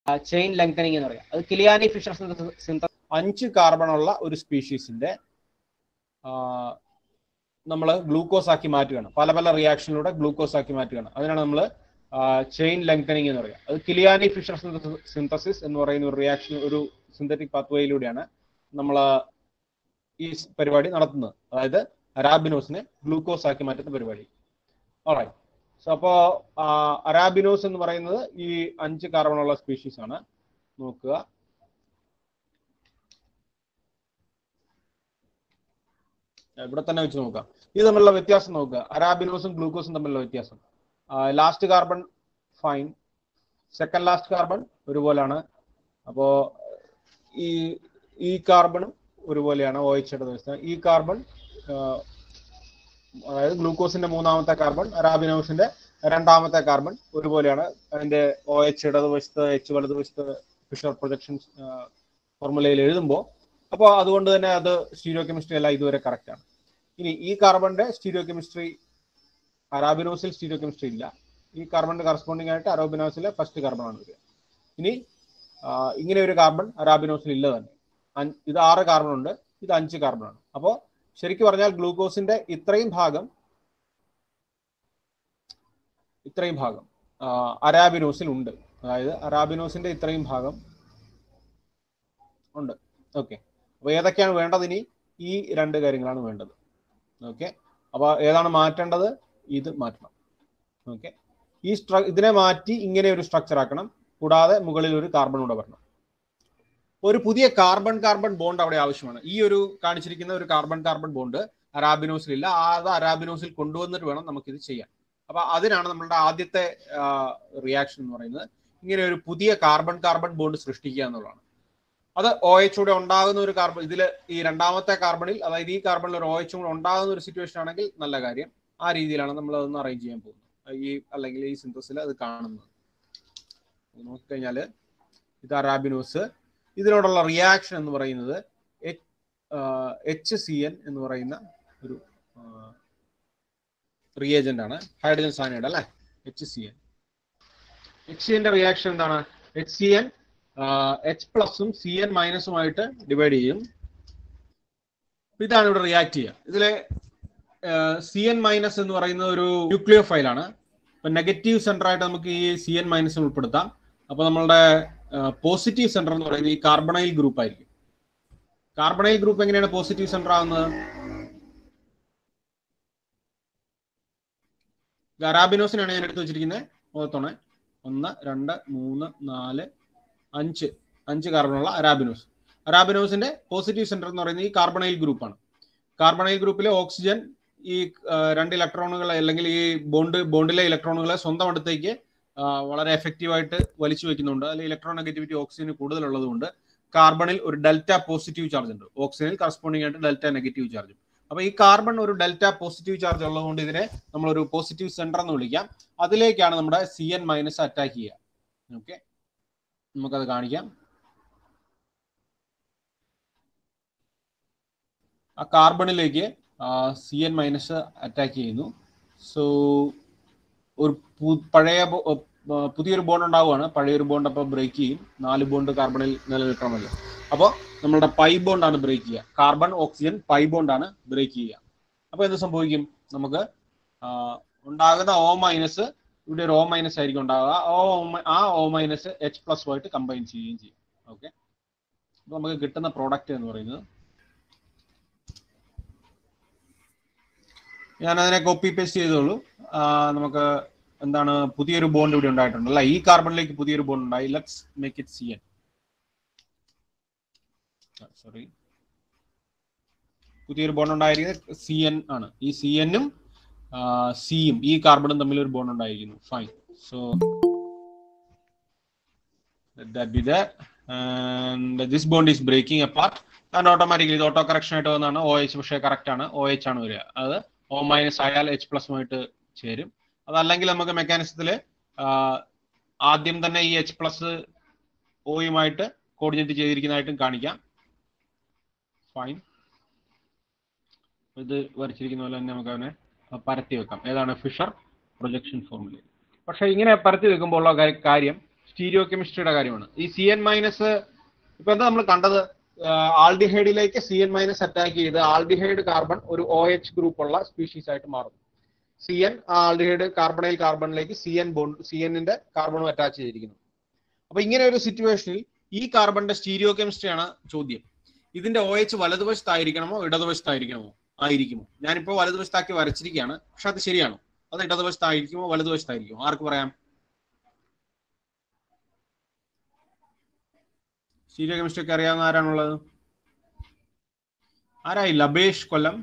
Chain lengthening എന്ന് പറയാം അത് കിലിയാനി ഫിഷർ സിന്തസിസ് അഞ്ച് കാർബൺ ഉള്ള ഒരു സ്പീഷീസിന്റെ നമ്മൾ ഗ്ലൂക്കോസ് ആക്കി മാറ്റുകയാണ് പല പല റിയാക്ഷനിലൂടെ ഗ്ലൂക്കോസ് ആക്കി മാറ്റുകയാണ് അതിനാണ് നമ്മൾ ചെയിൻ ലെങ്തനിങ് എന്ന് പറയുക അത് കിലിയാനി ഫിഷർ സിന്തസിസ് എന്ന് പറയുന്ന ഒരു റിയാക്ഷൻ ഒരു സിന്തറ്റിക് പാത്വേയിലൂടെയാണ് നമ്മൾ ഈ സ് പരിപാടി നടത്തുന്നത് അതായത് അരാബിനോസിനെ ഗ്ലൂക്കോസ് ആക്കി മാറ്റുന്ന പരിപാടി ഓറൈറ്റ് സോ അപ്പോൾ അരാബിനോസ് എന്ന് പറയുന്നത് ഈ അഞ്ച് കാർബൺ ഉള്ള സ്പീഷീസ് ആണ് നോക്കുക ഇവിടെ തന്നെ വെച്ച് നോക്കാം ഇത് തമ്മിലുള്ള വ്യത്യാസം നോക്കുക അരാബിനോസും ഗ്ലൂക്കോസും തമ്മിലുള്ള വ്യത്യാസം last carbon fine second last carbon ഒരുപോലാണ് അപ്പോ ഈ ഈ കാർബണും ഒരുപോലെയാണ് ഒ എച്ച് വ്യവസ്ഥ ഈ കാർബൺ അതായത് ഗ്ലൂക്കോസിന്റെ മൂന്നാമത്തെ കാർബൺ അരാബിനോസിന്റെ രണ്ടാമത്തെ കാർബൺ ഒരുപോലെയാണ് അതിന്റെ ഒ എച്ച് ഇടതുവശത്ത് എച്ച് വലതുവശത്ത് ഫിഷർ പ്രൊജക്ഷൻ ഫോർമുലയിൽ എഴുതുമ്പോൾ അപ്പോൾ അതുകൊണ്ട് തന്നെ അത് സ്റ്റീരിയോ കെമിസ്ട്രി എല്ലാം ഇതുവരെ കറക്റ്റ് ആണ് ഇനി ഈ കാർബണിന്റെ സ്റ്റീരിയോ കെമിസ്ട്രി അറാബിനോസിൽ സ്റ്റീരിയോ കെമിസ്ട്രി ഇല്ല ഈ കാർബണിന്റെ കറസ്പോണ്ടിങ് ആയിട്ട് അറോബിനോസിലെ ഫസ്റ്റ് കാർബൺ ആണ് വരിക ഇനി ആ, ഇങ്ങനെ ഒരു കാർബൺ അറാബിനോസിൽ ഇല്ല തന്നെ അഞ്ച്- ഇത് ആറ് കാർബൺ ഉണ്ട് ഇത് അഞ്ച് കാർബൺ ആണ് അപ്പോൾ ശരിക്കും പറഞ്ഞാൽ ഗ്ലൂക്കോസിന്റെ ഇത്രയും ഭാഗം ഇത്രയും ഭാഗം ആ, അരാബിനോസിൽ ഉണ്ട് അതായത് അറാബിനോസിന്റെ ഇത്രയും ഭാഗം ഉണ്ട് ഓക്കെ അപ്പൊ ഏതൊക്കെയാണ് വേണ്ടത് ഇനി ഈ രണ്ട് കാര്യങ്ങളാണ് വേണ്ടത് ഓക്കെ അപ്പൊ ഏതാണ് മാറ്റേണ്ടത് ഇത് മാറ്റണം ഓക്കെ ഈ സ്ട്ര ഇതിനെ മാറ്റി ഇങ്ങനെ ഒരു സ്ട്രക്ചർ ആക്കണം കൂടാതെ മുകളിൽ ഒരു കാർബൺ കൂടെ വരണം ഒരു പുതിയ കാർബൺ കാർബൺ ബോണ്ട് അവിടെ ആവശ്യമാണ് ഈ ഒരു കാണിച്ചിരിക്കുന്ന ഒരു കാർബൺ കാർബൺ ബോണ്ട് അറാബിനോസിൽ ഇല്ല അത് അറാബിനോസിൽ കൊണ്ടുവന്നിട്ട് വേണം നമുക്കിത് ചെയ്യാൻ അപ്പൊ അതിനാണ് നമ്മളുടെ ആദ്യത്തെ റിയാക്ഷൻ എന്ന് പറയുന്നത് ഇങ്ങനെ ഒരു പുതിയ കാർബൺ കാർബൺ ബോണ്ട് സൃഷ്ടിക്കുക എന്നുള്ളതാണ് അത് ഒ എച്ച് കൂടെ ഉണ്ടാകുന്ന ഒരു കാർബൺ ഇതിൽ ഈ രണ്ടാമത്തെ കാർബണിൽ അതായത് ഈ കാർബണിൽ ഒരു ഒ എച്ച് കൂടെ ഉണ്ടാകുന്ന ഒരു സിറ്റുവേഷൻ ആണെങ്കിൽ നല്ല കാര്യം ആ രീതിയിലാണ് നമ്മൾ അതൊന്ന് അറേഞ്ച് ചെയ്യാൻ പോകുന്നത് ഈ അല്ലെങ്കിൽ ഈ സിന്തസിൽ അത് കാണുന്നത് ഇത് നോക്കിക്കഴിഞ്ഞാല് ഇത് അറാബിനോസ് ഇതിനോടുള്ള റിയാക്ഷൻ എന്ന് പറയുന്നത് എച്ച് സി എൻ എന്ന് പറയുന്ന ഒരു റിയേജന്റ് ആണ് ഹൈഡ്രജൻ സാനൈഡ് അല്ലെ H C N H C എന്റെ റിയാക്ഷൻ എന്താണ് എച്ച് സി എൻ എച്ച് പ്ലസും സി എൻ മൈനസുമായിട്ട് ഡിവൈഡ് ചെയ്യും അപ്പൊ ഇതാണ് ഇവിടെ റിയാക്ട് ചെയ്യുക ഇതിലെ സി എൻ മൈനസ് എന്ന് പറയുന്ന ഒരു ന്യൂക്ലിയോ ഫയലാണ് അപ്പൊ നെഗറ്റീവ് സെന്റർ ആയിട്ട് നമുക്ക് ഈ സി എൻ മൈനസ് ഉൾപ്പെടുത്താം അപ്പൊ നമ്മളുടെ പോസിറ്റീവ് സെന്റർ എന്ന് പറയുന്നത് ഈ കാർബണൈൽ ഗ്രൂപ്പ് ആയിരിക്കും കാർബണൈൽ ഗ്രൂപ്പ് എങ്ങനെയാണ് പോസിറ്റീവ് സെന്റർ ആവുന്നത് ഗറാബിനോസിനാണ് ഞാൻ എടുത്ത് വെച്ചിരിക്കുന്നത് ഓർത്തോണേ ഒന്ന് രണ്ട് മൂന്ന് നാല് അഞ്ച് അഞ്ച് കാർബണുള്ള അരാബിനോസ് അരാബിനോസിന്റെ പോസിറ്റീവ് സെന്റർ എന്ന് പറയുന്നത് ഈ കാർബണൈൽ ഗ്രൂപ്പാണ് കാർബണൈൽ ഗ്രൂപ്പിലെ ഓക്സിജൻ ഈ ആ, രണ്ട് ഇലക്ട്രോണുകളെ അല്ലെങ്കിൽ ഈ ബോണ്ട് ബോണ്ടിലെ ഇലക്ട്രോണുകളെ സ്വന്തം അടുത്തേക്ക് ആ, വളരെ എഫക്റ്റീവായിട്ട് വലിച്ചു വെക്കുന്നുണ്ട് അല്ലെങ്കിൽ ഇലക്ട്രോൺ നെഗറ്റിവിറ്റി ഓക്സിജന് കൂടുതലുള്ളതുകൊണ്ട് കാർബണിൽ ഒരു ഡെൽറ്റ പോസിറ്റീവ് ചാർജ് ഉണ്ട് ഓക്സിജനിൽ കറസ്പോണ്ടിങ് ആയിട്ട് ഡെൽറ്റ നെഗറ്റീവ് ചാർജും അപ്പൊ ഈ കാർബൺ ഒരു ഡെൽറ്റ പോസിറ്റീവ് ചാർജ് ഉള്ളതുകൊണ്ട് ഇതിനെ നമ്മൾ ഒരു പോസിറ്റീവ് സെന്റർ എന്ന് വിളിക്കാം അതിലേക്കാണ് നമ്മുടെ സി എൻ മൈനസ് അറ്റാക്ക് ചെയ്യുക ഓക്കെ നമുക്കത് കാണിക്കാം ആ കാർബണിലേക്ക് സി എൻ മൈനസ് അറ്റാക്ക് ചെയ്യുന്നു സോ ഒരു പു- പഴയ ബോ- ആ, പുതിയൊരു ബോണ്ട് ഉണ്ടാവുകയാണ് പഴയൊരു ബോണ്ട് അപ്പോൾ ബ്രേക്ക് ചെയ്യും നാല് ബോണ്ട് കാർബണിൽ നിലനിൽക്കണമല്ലോ അപ്പോൾ നമ്മളുടെ പൈ ബോണ്ടാണ് ബ്രേക്ക് ചെയ്യുക കാർബൺ ഓക്സിജൻ പൈ ബോണ്ടാണ് ബ്രേക്ക് ചെയ്യുക അപ്പോൾ എന്ത് സംഭവിക്കും നമുക്ക് ആ, ഉണ്ടാകുന്ന ഓ മൈനസ് ഇവിടെ ഒരു ഓ മൈനസ് ആയിരിക്കും ഉണ്ടാവുക ആ ഓ മൈ- ആ ഓ മൈനസ് എച്ച് പ്ലസ് ആയിട്ട് കമ്പൈൻ ചെയ്യുകയും ചെയ്യും ഓക്കെ അപ്പോൾ നമുക്ക് കിട്ടുന്ന പ്രോഡക്റ്റ് എന്ന് പറയുന്നത് ഞാൻ അതിനെ കോപ്പി പേസ്റ്റ് ചെയ്തോളൂ ആ, നമുക്ക് എന്താണ് പുതിയൊരു ബോണ്ട് ഇവിടെ ഉണ്ടായിട്ടുണ്ട് അല്ല ഈ കാർബണിലേക്ക് പുതിയൊരു ബോണ്ട് ഉണ്ടായി let's make it C N sorry പുതിയൊരു ബോണ്ട് ഉണ്ടായിരിക്കുന്നത് സി എൻ ആണ് ഈ സി എന്നും സിയും ഈ കാർബണും തമ്മിൽ ഒരു ബോണ്ട് ഉണ്ടായിരിക്കുന്നു fine so that be there and this bond is breaking apart and automatically ഇത് ഓട്ടോ കറക്ഷൻ ആയിട്ട് വന്നതാണ് ഒ എച്ച് പക്ഷേ കറക്റ്റ് ആണ് ഒ എച്ച് ആണ് വരിക അത് ഒ മൈനസ് ആയാൽ എച്ച് പ്ലസുമായിട്ട് ചേരും അതല്ലെങ്കിൽ നമുക്ക് മെക്കാനിസത്തിൽ ആദ്യം തന്നെ ഈ എച്ച് പ്ലസ് ഒയുമായിട്ട് കോർഡിനേറ്റ് ചെയ്തിരിക്കുന്നതായിട്ടും കാണിക്കാം ഫൈൻ ഇത് വരച്ചിരിക്കുന്ന പോലെ തന്നെ നമുക്ക് അവനെ പരത്തി വെക്കാം ഏതാണ് ഫിഷർ പ്രൊജക്ഷൻ ഫോർമുല പക്ഷെ ഇങ്ങനെ പരത്തി വെക്കുമ്പോൾ ഉള്ള കാ- കാര്യം സ്റ്റീരിയോ കെമിസ്ട്രിയുടെ കാര്യമാണ് ഈ സി എൻ മൈനസ് ഇപ്പൊ എന്താ നമ്മൾ കണ്ടത് ആൾഡിഹൈഡിലേക്ക് സി എൻ മൈനസ് അറ്റാക്ക് ചെയ്ത് ആൾഡിഹൈഡ് കാർബൺ ഒരു ഒ എച്ച് ഗ്രൂപ്പ് ഉള്ള സ്പീഷീസ് ആയിട്ട് മാറും സി എൻ ആൾഡിഹൈഡ് കാർബണൈൽ കാർബണിലേക്ക് സി എൻ ബോണ്ട് സി എന്നിന്റെ കാർബണും അറ്റാച്ച് ചെയ്തിരിക്കുന്നു അപ്പൊ ഇങ്ങനെ ഒരു സിറ്റുവേഷനിൽ ഈ കാർബണിന്റെ സ്റ്റീരിയോ കെമിസ്ട്രിയാണ് ചോദ്യം ഇതിന്റെ ഒ എച്ച് വലതുവശത്തായിരിക്കണമോ ഇടതുവശത്തായിരിക്കണമോ ആയിരിക്കുമോ ഞാനിപ്പോ വലതുവശത്താക്കി വരച്ചിരിക്കുകയാണ് പക്ഷെ അത് ശരിയാണോ അത് ഇടതുവശത്തായിരിക്കുമോ വലതുവശത്തായിരിക്കുമോ ആർക്ക് പറയാം സ്റ്റീരിയോ കെമിസ്ട്രി ഒക്കെ അറിയാവുന്ന ആരാണുള്ളത് ആരായി ലബേഷ് കൊല്ലം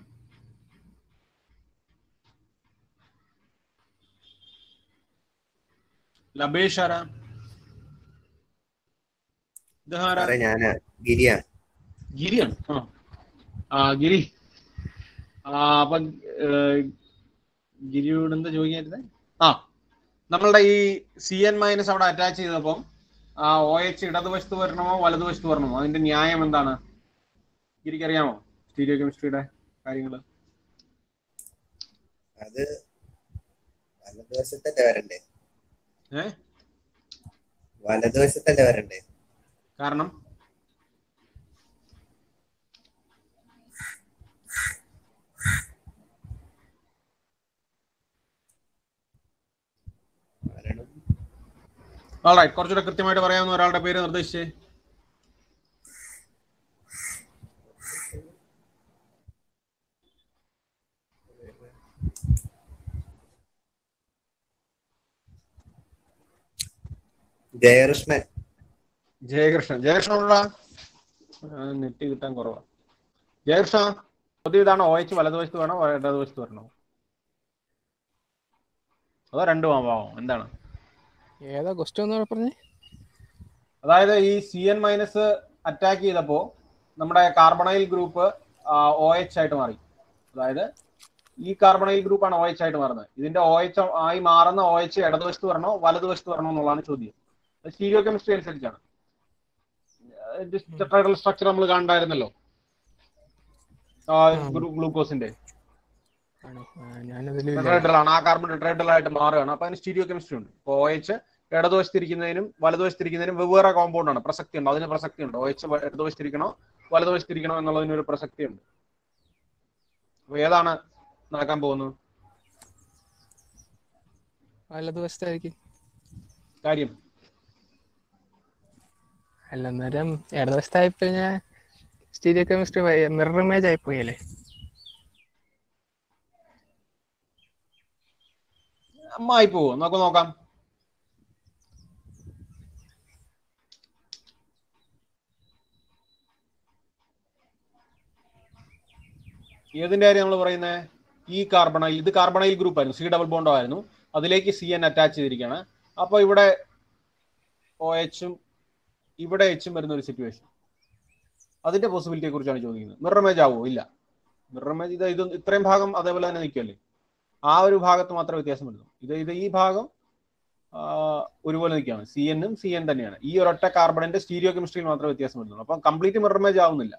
ലബേഷ് ആരാ ഇദ്ദേഹം ആരാ സാറേ ഞാന് ഗിരിയാണ് ഗിരിയാണ് ആ ആ ഗിരി ആ അപ്പൊ ഏഹ്, ഗിരിയോട് എന്താ ചോദിക്കായിരുന്നേ ആ നമ്മളുടെ ഈ സി എൻ മൈനസ് അവിടെ അറ്റാച്ച് ചെയ്തപ്പം ആ ഒ എച്ച് ഇടതുവശത്ത് വരണമോ വലതുവശത്ത് വരണമോ അതിന്റെ ന്യായം എന്താണ് ഗിരിക്ക് അറിയാമോ സ്റ്റീരിയോ കെമിസ്ട്രിയുടെ കാര്യങ്ങള് അത് വലതുവശത്തല്ലേ വരണ്ടേ ഏ വലതുവശത്തല്ലേ വരണ്ടേ കാരണം വരണം ആൾറൈറ്റ് കുറച്ചുകൂടെ കൃത്യമായിട്ട് പറയാവുന്ന ഒരാളുടെ പേര് നിർദ്ദേശിച്ചേ ജയകൃഷ്ണൻ ജയകൃഷ്ണൻ ജയകൃഷ്ണനോടാ നെറ്റ് കിട്ടാൻ കുറവാ ജയകൃഷ്ണ ചോദ്യം ഇതാണ് ഒ എച്ച് വലതുവശത്ത് വേണോ ഇടതുവശത്ത് വരണോ അതോ രണ്ടും ആവാമോ എന്താണ് ഏതാ ക്വസ്റ്റ്യൻ എന്ന് പറഞ്ഞേ അതായത് ഈ സി എൻ മൈനസ് അറ്റാക്ക് ചെയ്തപ്പോ നമ്മുടെ കാർബണൈൽ ഗ്രൂപ്പ് ഒ എച്ച് ആയിട്ട് മാറി അതായത് ഈ കാർബണൈൽ ഗ്രൂപ്പാണ് ഒ എച്ച് ആയിട്ട് മാറുന്നത് ഇതിന്റെ ഒ എച്ച് ആയി മാറുന്ന ഒ എച്ച് ഇടതുവശത്ത് വരണോ വലതുവശത്ത് വരണോ എന്നുള്ളതാണ് ചോദ്യം സ്റ്റീരിയോ കെമിസ്ട്രി അനുസരിച്ചാണ് ടെട്രൈഡൽ സ്ട്രക്ചർ നമ്മൾ കണ്ടായിരുന്നല്ലോ ഗ്ലൂക്കോസിന്റെ ആണോ ആ, ഞാനതിൽ ടെട്രൈഡൽ ആണ് ആ കാർബൺ ടെട്രൈഡൽ ആയിട്ട് മാറുകയാണ് അപ്പൊ അതിന് സ്റ്റീരിയോ കെമിസ്ട്രി ഉണ്ട് ഒ എച്ച് ഇടതുവശത്തിരിക്കുന്നതിനും വലതുവശത്തിരിക്കുന്നതിനും വെവ്വേറെ കോമ്പൗണ്ട് ആണ് പ്രസക്തി ഉണ്ട് അതിന് പ്രസക്തി ഉണ്ട് ഒ എച്ച് ഇടതുവശത്തിരിക്കണോ വലതുവശത്തിരിക്കണോ എന്നുള്ളതിന് ഒരു പ്രസക്തി ഉണ്ട് അപ്പൊ ഏതാണ് നടക്കാൻ പോകുന്നത് വലതുവശത്തായിരിക്കും കാര്യം അല്ല അന്നേരം ഇടതുവശത്തായപ്പോ ഞാൻ സ്റ്റീരിയോ കെമിസ്ട്രി മിറർ ഇമേജ് ആയിപ്പോയല്ലേ അമ്മായി പോവോ നമുക്ക് നോക്കാം ഏതിന്റെ കാര്യം നമ്മൾ പറയുന്നത് ഈ കാർബണൈൽ ഇത് കാർബണൈൽ ഗ്രൂപ്പ് ആയിരുന്നു സി ഡബിൾ ബോണ്ടോ ആയിരുന്നു അതിലേക്ക് സി എൻ അറ്റാച്ച് ചെയ്തിരിക്കുകയാണ് അപ്പൊ ഇവിടെ ഒ എച്ചും ഇവിടെ എച്ചും വരുന്ന ഒരു സിറ്റുവേഷൻ അതിന്റെ പോസിബിലിറ്റിയെ കുറിച്ചാണ് ചോദിക്കുന്നത് മിറർ ഇമേജ് ആവോ ഇല്ല മിറർ ഇമേജ് ഇത് ഇത് ഇത്രയും ഭാഗം അതേപോലെ തന്നെ നിൽക്കുമല്ലേ ആ ഒരു ഭാഗത്ത് മാത്രമേ വ്യത്യാസം വരുന്നു ഇത് ഇത് ഈ ഭാഗം ആ, ഒരുപോലെ നിൽക്കുകയാണ് സി എന്നും സി എൻ തന്നെയാണ് ഈ ഒരൊറ്റ കാർബണിന്റെ സ്റ്റീരിയോ കെമിസ്ട്രിയിൽ മാത്രമേ വ്യത്യാസം വരുന്നുള്ളൂ അപ്പം കംപ്ലീറ്റ് മിറർ ഇമേജ് ആവുന്നില്ല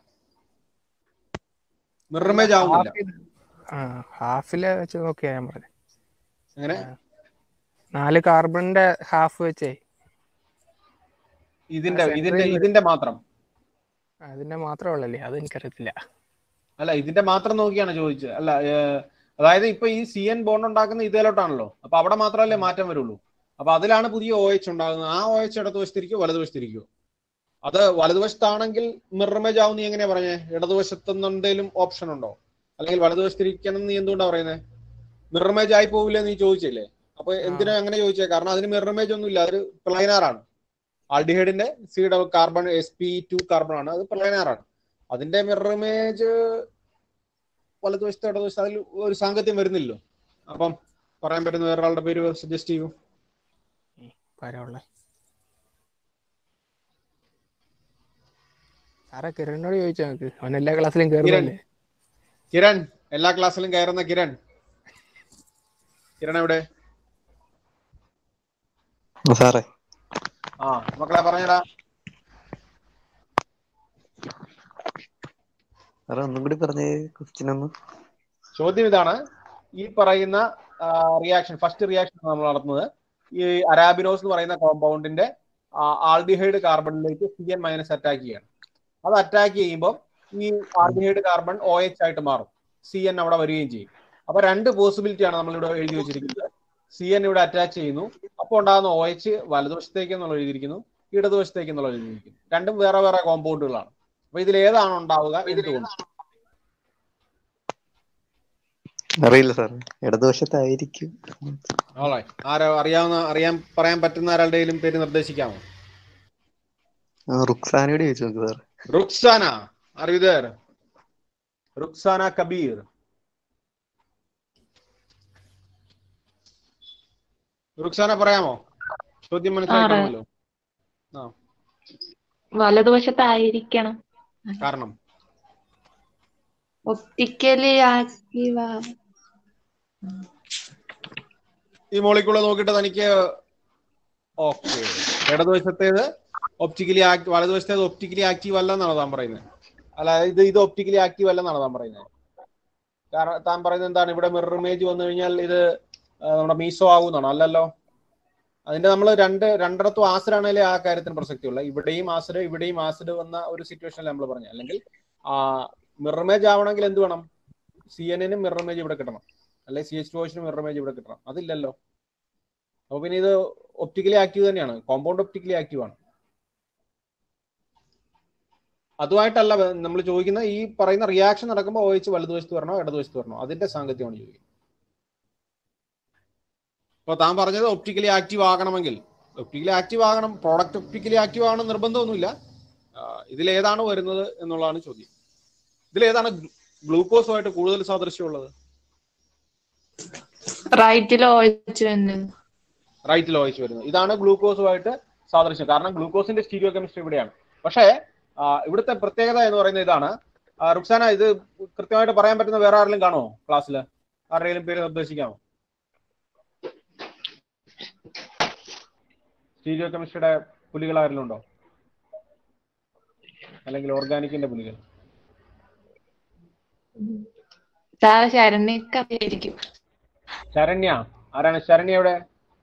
മിറർ ഇമേജ് ആവുന്നില്ല ആ ഹാഫില് വെച്ച് നോക്കിയാ ഞാൻ പറഞ്ഞത് അങ്ങനെ നാല് കാർബണിന്റെ ഹാഫ് വെച്ചേ ഇതിന്റെ ആ, ഇതിന്റെ central- ഇതിന്റെ മാത്രം അതിന്റെ മാത്രമേ ഉള്ളല്ലേ അത് എനിക്കറിയത്തില്ല അല്ല ഇതിന്റെ മാത്രം നോക്കിയാണ് ചോദിച്ചത് അല്ല ഏ, അതായത് ഇപ്പൊ ഈ സി എൻ ബോണ്ട് ഉണ്ടാക്കുന്ന ഇതിലോട്ടാണല്ലോ അപ്പൊ അവിടെ മാത്രമല്ലേ മാറ്റം വരുള്ളൂ അപ്പൊ അതിലാണ് പുതിയ ഒ എച്ച് ഉണ്ടാകുന്നത് ആ ഒ എച്ച് ഇടതുവശത്തിരിക്കോ വലതുവശത്തിരിക്കോ അത് വലതുവശത്താണെങ്കിൽ മിറമേജ് ആവും നീ എങ്ങനെയാ പറഞ്ഞേ ഇടതുവശത്തുനിന്ന് എന്തെങ്കിലും ഓപ്ഷൻ ഉണ്ടോ അല്ലെങ്കിൽ വലതുവശത്തിരിക്കണം എന്ന് നീ എന്തുകൊണ്ടാ പറയുന്നത് മിറമേജ് ആയി പോവില്ലേ നീ ചോദിച്ചില്ലേ അപ്പൊ എന്തിനാ അങ്ങനെ ചോദിച്ചേ കാരണം അതിന് മിറമേജ് ഒന്നും ഇല്ല അതൊരു പ്ലൈനാറാണ് ആൾഡിഹൈഡിന്റെ C carbon S P two carbon ആണ് അത് പ്ലൈനാറാണ് അതിന്റെ മിറർ ഇമേജ് വലതുവശത്ത് ഇടതുവശത്ത് അതിൽ ഒരു സാങ്കത്യം വരുന്നില്ലല്ലോ അപ്പം പറയാൻ പറ്റുന്ന വേറൊരാളുടെ പേര് സജസ്റ്റ് ചെയ്യൂ പരമുള്ള സാറേ കിരണിനോട് ചോദിച്ചാ നമുക്ക് അവൻ എല്ലാ ക്ലാസ്സിലും കയറുന്നല്ലേ കിരൺ എല്ലാ ക്ലാസ്സിലും കയറുന്ന കിരൺ കിരൺ എവിടെ സാറേ ആ മക്കളെ പറഞ്ഞടാ സാറേ ഒന്നും കൂടി പറഞ്ഞേ ക്വസ്റ്റ്യൻ ഒന്ന് ചോദ്യം ഇതാണ് ഈ പറയുന്ന റിയാക്ഷൻ ഫസ്റ്റ് റിയാക്ഷൻ നമ്മൾ നടത്തുന്നത് ഈ അരാബിനോസ് എന്ന് പറയുന്ന കോമ്പൗണ്ടിന്റെ ആൾഡിഹൈഡ് കാർബണിലേക്ക് സി എൻ മൈനസ് അറ്റാക്ക് ചെയ്യണം അത് അറ്റാക്ക് ചെയ്യുമ്പോൾ ഈ ആൾഡിഹൈഡ് കാർബൺ ഒ എച്ച് ആയിട്ട് മാറും സി എൻ അവിടെ വരികയും ചെയ്യും അപ്പൊ രണ്ട് പോസിബിലിറ്റി ആണ് നമ്മളിവിടെ എഴുതി വെച്ചിരിക്കുന്നത് സി എൻ ഇവിടെ അറ്റാച്ച് ചെയ്യുന്നു അപ്പോൾ ഉണ്ടാകുന്ന ഒ എച്ച് വലതുവശത്തേക്ക് എന്നുള്ള എഴുതിയിരിക്കുന്നു ഇടതുവശത്തേക്ക് എന്നുള്ള എഴുതിയിരിക്കുന്നു രണ്ടും വേറെ വേറെ കോമ്പൗണ്ടുകളാണ് അപ്പൊ ഇതിൽ ഏതാണ് ഉണ്ടാവുക എന്തുകൊണ്ട് അറിയില്ല സാർ ഇടതുവശത്തായിരിക്കും Alright. ആരോ അറിയാവുന്ന അറിയാൻ പറയാൻ പറ്റുന്ന ആരുടെയും പേര് നിർദ്ദേശിക്കാമോ ആ, റുക്സാനയോട് ചോദിച്ചു നോക്ക് സാർ റുക്സാന അറിയുതർ റുക്സാന കബീർ റുക്സാന പറയാമോ ചോദ്യം മനസ്സിലാക്കാമല്ലോ വലതുവശത്തായിരിക്കണം കാരണം ഒപ്റ്റിക്കലി ആക്റ്റീവ് ഈ മോളിക്കുള്ള നോക്കിയിട്ട് തനിക്ക് ഓക്കെ ഇടതുവശത്തേത് ഒപ്റ്റിക്കലി ആക്ട് വലതുവശത്തേത് ഒപ്റ്റിക്കലി ആക്റ്റീവ് അല്ല എന്നാണ് താൻ പറയുന്നത് അല്ല ഇത് ഇത് ഒപ്റ്റിക്കലി ആക്റ്റീവ് അല്ലെന്നാണ് താൻ പറയുന്നത് കാരണം താൻ പറയുന്നത് എന്താണ് ഇവിടെ മിറർ ഇമേജ് വന്നു കഴിഞ്ഞാൽ ഇത് ആ, നമ്മുടെ മീസോ ആകുന്നാണോ അല്ലല്ലോ അതിന്റെ നമ്മൾ രണ്ട് രണ്ടിടത്തും ആസിഡാണേലേ ആ കാര്യത്തിന് പ്രസക്തിയുള്ള ഇവിടെയും ആസിഡ് ഇവിടെയും ആസിഡ് വന്ന ഒരു സിറ്റുവേഷനിൽ നമ്മൾ പറഞ്ഞു അല്ലെങ്കിൽ ആ മിറർ ഇമേജ് ആവണമെങ്കിൽ എന്ത് വേണം സി എനും മിറർ ഇമേജ് ഇവിടെ കിട്ടണം അല്ലെ C H two mirror image ഇവിടെ കിട്ടണം അതില്ലല്ലോ അപ്പൊ പിന്നെ ഇത് ഒപ്റ്റിക്കലി ആക്റ്റീവ് തന്നെയാണ് കോമ്പൗണ്ട് ഒപ്റ്റിക്കലി ആക്റ്റീവ് ആണ് അതുമായിട്ടല്ല നമ്മൾ ചോദിക്കുന്ന ഈ പറയുന്ന റിയാക്ഷൻ നടക്കുമ്പോൾ ഒ എച്ച് വലതുവശത്ത് വരണോ ഇടതുവശത്ത് വരണോ അതിന്റെ സാങ്കത്യമാണ് ചോദിക്കുന്നത് അപ്പൊ താൻ പറഞ്ഞത് ഒപ്റ്റിക്കലി ആക്റ്റീവ് ആകണമെങ്കിൽ ഒപ്റ്റിക്കലി ആക്റ്റീവ് ആകണം പ്രോഡക്റ്റ് ഒപ്റ്റിക്കലി ആക്റ്റീവ് ആകണം നിർബന്ധമൊന്നുമില്ല ആ, ഇതിലേതാണ് വരുന്നത് എന്നുള്ളതാണ് ചോദ്യം ഇതിലേതാണ് ഗ്ലൂക്കോസുമായിട്ട് കൂടുതൽ സാദൃശ്യമുള്ളത് റൈറ്റിൽ ഓയിച്ചു തന്നെ റൈറ്റിൽ ഓയിച്ച് വരുന്നത് ഇതാണ് ഗ്ലൂക്കോസുമായിട്ട് സാദൃശ്യം കാരണം ഗ്ലൂക്കോസിന്റെ സ്റ്റീരിയോ കെമിസ്ട്രി ഇവിടെയാണ് പക്ഷേ ആ, ഇവിടുത്തെ പ്രത്യേകത എന്ന് പറയുന്നത് ഇതാണ് ആ, റുക്സാന ഇത് കൃത്യമായിട്ട് പറയാൻ പറ്റുന്ന വേറെ ആരെങ്കിലും കാണുമോ ക്ലാസ്സിൽ ആരുടെയും പേര് നിർദ്ദേശിക്കാമോ സ്റ്റീരിയോ കെമിസ്ട്രിയുടെ പുലികൾ ആരെങ്കിലും ഉണ്ടോ അല്ലെങ്കിൽ ഓർഗാനിക്കിന്റെ പുലികൾ സാറ് ശരണ്യൊക്കെ അറിയായിരിക്കും ശരണ്യ ആരാണ് ശരണ്യ എവിടെ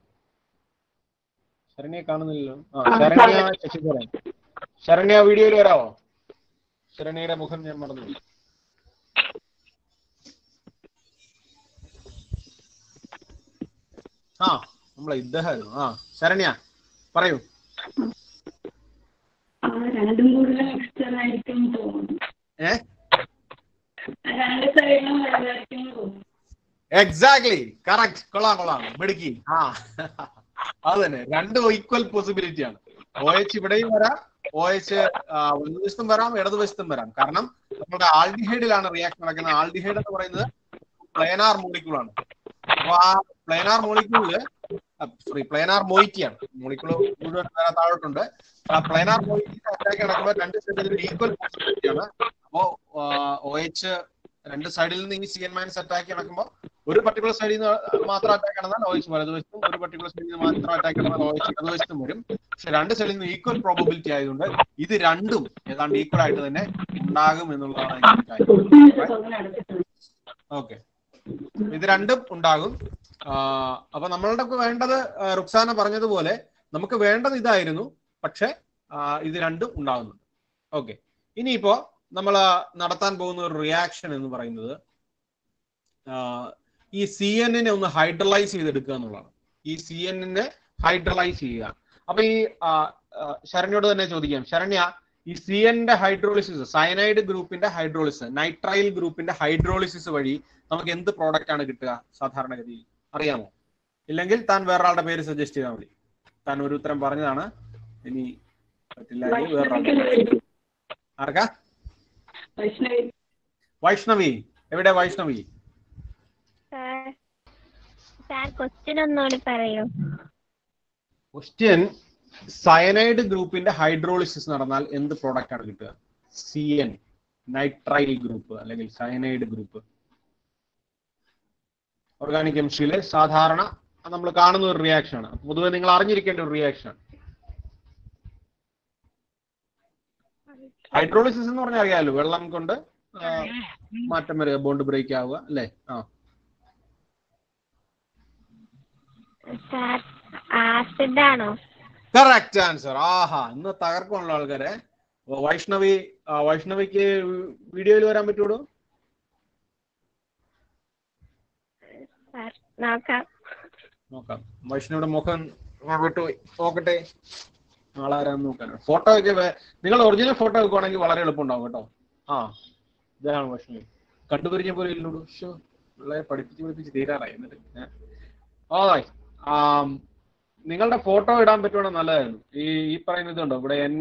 ശരണ്യെ കാണുന്നില്ലല്ലോ ആ ആ, ശരണ്യ ശശിധരൻ ശരണ്യ വീഡിയോയിൽ വരാമോ ശരണ്യയുടെ മുഖം ഞാൻ മറന്നു ആ നമ്മളെ ഇദ്ദേഹമായിരുന്നു ആ ശരണ്യ പറയൂ ആ രണ്ടും കൂടുതൽ മിക്സ്ചർ ആയിരിക്കും തോന്നുന്നു ഏ രണ്ട് സൈഡിലും വലുതായിരിക്കും തോന്നുന്നു എക്സാക്ട്ലി കറക്റ്റ് കൊള്ളാം കൊള്ളാം മിടുക്കി ആ അത് തന്നെ രണ്ട് ഈക്വൽ പോസിബിലിറ്റി ആണ് ഒ എച്ച് ഇവിടെയും വരാം ഒ എച്ച് വലതുവശത്തും വരാം ഇടതുവശത്തും വരാം കാരണം നമ്മുടെ ആൾഡിഹൈഡിലാണ് റിയാക്ഷൻ നടക്കുന്നത് ആൾഡിഹൈഡ് എന്ന് പറയുന്നത് പ്ലേനാർ മോളിക്യൂൾ ആണ് അപ്പൊ ആ planar molecule sorry planar moiety ആണ് മോളിക്യൂൾ മുഴുവൻ വേറെ താഴോട്ടുണ്ട് ആ പ്ലേനാർ മൊയിറ്റി അറ്റാക്ക് നടക്കുമ്പോൾ രണ്ട് സൈഡിലും ഈക്വൽ പോസിബിലിറ്റി ആണ് അപ്പോ ഒ എച്ച് രണ്ട് സൈഡിൽ നിന്ന് ഈ സി എൻ മൈനസ് അറ്റാക്ക് നടക്കുമ്പോൾ ഒരു പർട്ടിക്കുലർ സൈഡിൽ നിന്ന് മാത്രം അറ്റാക്ക് നടന്നാൽ ഒ എച്ച് വലതുവശത്തും ഒരു പർട്ടിക്കുലർ സൈഡിൽ നിന്ന് മാത്രം അറ്റാക്ക് നടന്നാൽ ഒ എച്ച് ഇടതുവശത്തും വരും പക്ഷെ രണ്ട് സൈഡിൽ നിന്ന് ഈക്വൽ പ്രോബബിലിറ്റി ആയതുകൊണ്ട് ഇത് രണ്ടും ഏതാണ്ട് ഈക്വൽ ആയിട്ട് തന്നെ ഉണ്ടാകും എന്നുള്ളതാണ് അതിന്റെ കാര്യം ക്വസ്റ്റ്യൻ തോന്നുന്നു ഓക്കെ ഇത് രണ്ടും ഉണ്ടാകും ആ, അപ്പൊ നമ്മളുടെ വേണ്ടത് ആ, റുക്സാന പറഞ്ഞതുപോലെ നമുക്ക് വേണ്ടത് ഇതായിരുന്നു പക്ഷെ ആ, ഇത് രണ്ടും ഉണ്ടാകുന്നുണ്ട് ഓക്കെ ഇനിയിപ്പോ നമ്മൾ നടത്താൻ പോകുന്ന ഒരു റിയാക്ഷൻ എന്ന് പറയുന്നത് ആ, ഈ സി എന്നിനെ ഒന്ന് ഹൈഡ്രലൈസ് ചെയ്തെടുക്കുക എന്നുള്ളതാണ് ഈ സി എന്നിനെ ഹൈഡ്രലൈസ് ചെയ്യുക അപ്പൊ ഈ ആ, ആ, ശരണ്യോട് തന്നെ ചോദിക്കാം ശരണ്യ ഈ സി എന്റെ ഹൈഡ്രോളിസിസ് സയനൈഡ് ഗ്രൂപ്പിന്റെ ഹൈഡ്രോളിസിസ് നൈട്രൈൽ ഗ്രൂപ്പിന്റെ ഹൈഡ്രോളിസിസ് വഴി നമുക്ക് എന്ത് പ്രോഡക്റ്റ് ആണ് കിട്ടുക സാധാരണഗതിയിൽ അറിയാമോ ഇല്ലെങ്കിൽ താൻ വേറൊരാളുടെ പേര് സജസ്റ്റ് ചെയ്താൽ മതി താൻ ഒരു ഉത്തരം പറഞ്ഞതാണ് ഇനി പറ്റില്ല എങ്കിൽ വേറൊരാളുടെ പേര്. ആർക്കാ വൈഷ്ണവി വൈഷ്ണവി എവിടെ വൈഷ്ണവി സാർ സാർ ക്വസ്റ്റ്യൻ ഒന്നുകൂടി പറയൂ ക്വസ്റ്റ്യൻ സയനൈഡ് ഗ്രൂപ്പിന്റെ ഹൈഡ്രോളിസിസ് നടന്നാൽ എന്ത് പ്രോഡക്റ്റ് ആണ് കിട്ടുക സി എൻ നൈട്രൈൽ ഗ്രൂപ്പ് അല്ലെങ്കിൽ സയനൈഡ് ഗ്രൂപ്പ് ഓർഗാനിക് കെമിസ്ട്രിയിലെ സാധാരണ നമ്മൾ കാണുന്ന ഒരു റിയാക്ഷൻ ആണ് പൊതുവെ നിങ്ങൾ അറിഞ്ഞിരിക്കേണ്ട ഒരു റിയാക്ഷൻ ആണ് ഹൈഡ്രോളിസിസ് എന്ന് പറഞ്ഞാൽ അറിയാലോ വെള്ളം കൊണ്ട് ആ, മാറ്റം വരിക ബോണ്ട് ബ്രേക്ക് ആവുക അല്ലേ ആ സാർ ആസിഡ് ആണോ കറക്റ്റ് ആൻസർ ആഹാ ഇന്ന് തകർക്കുള്ള ആൾക്കാരെ അപ്പൊ വൈഷ്ണവി ആ, വൈഷ്ണവിക്ക് വീഡിയോയിൽ വരാൻ പറ്റുള്ളൂ സാർ നോക്കാം നോക്കാം വൈഷ്ണവിയുടെ മുഖം വിട്ടുപോയി നോക്കട്ടെ ആളാരാന്ന് നോക്കാനാണ് ഫോട്ടോ ഒക്കെ വേ- നിങ്ങൾ ഒറിജിനൽ ഫോട്ടോ വെക്കുവാണെങ്കിൽ വളരെ എളുപ്പമുണ്ടാവും കേട്ടോ ആ ഇതാണ് വൈഷ്ണവി കണ്ടുപരിചയം പോലെ ഇല്ലോടു ഷോ പിള്ളേരെ പഠിപ്പിച്ച് പഠിപ്പിച്ച് തീരാറായി എന്നിട്ട് ഏ? ആ ആം, നിങ്ങളുടെ ഫോട്ടോ ഇടാൻ പറ്റുവാണെങ്കിൽ നല്ലതായിരുന്നു ഈ ഈ പറയുന്ന ഇതുണ്ടോ ഇവിടെ എൻ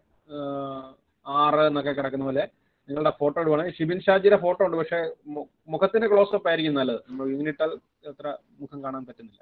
ആറ് എന്നൊക്കെ കിടക്കുന്ന പോലെ നിങ്ങളുടെ ഫോട്ടോ ഇടുവാണെങ്കിൽ ഷിബിൻ ഷാജിയുടെ ഫോട്ടോ ഉണ്ട് പക്ഷെ മു- മുഖത്തിന്റെ ക്ലോസ് അപ്പ് ആയിരിക്കും നല്ലത് നമ്മൾ ഇങ്ങനെ ഇട്ടാൽ അത്ര മുഖം കാണാൻ പറ്റുന്നില്ല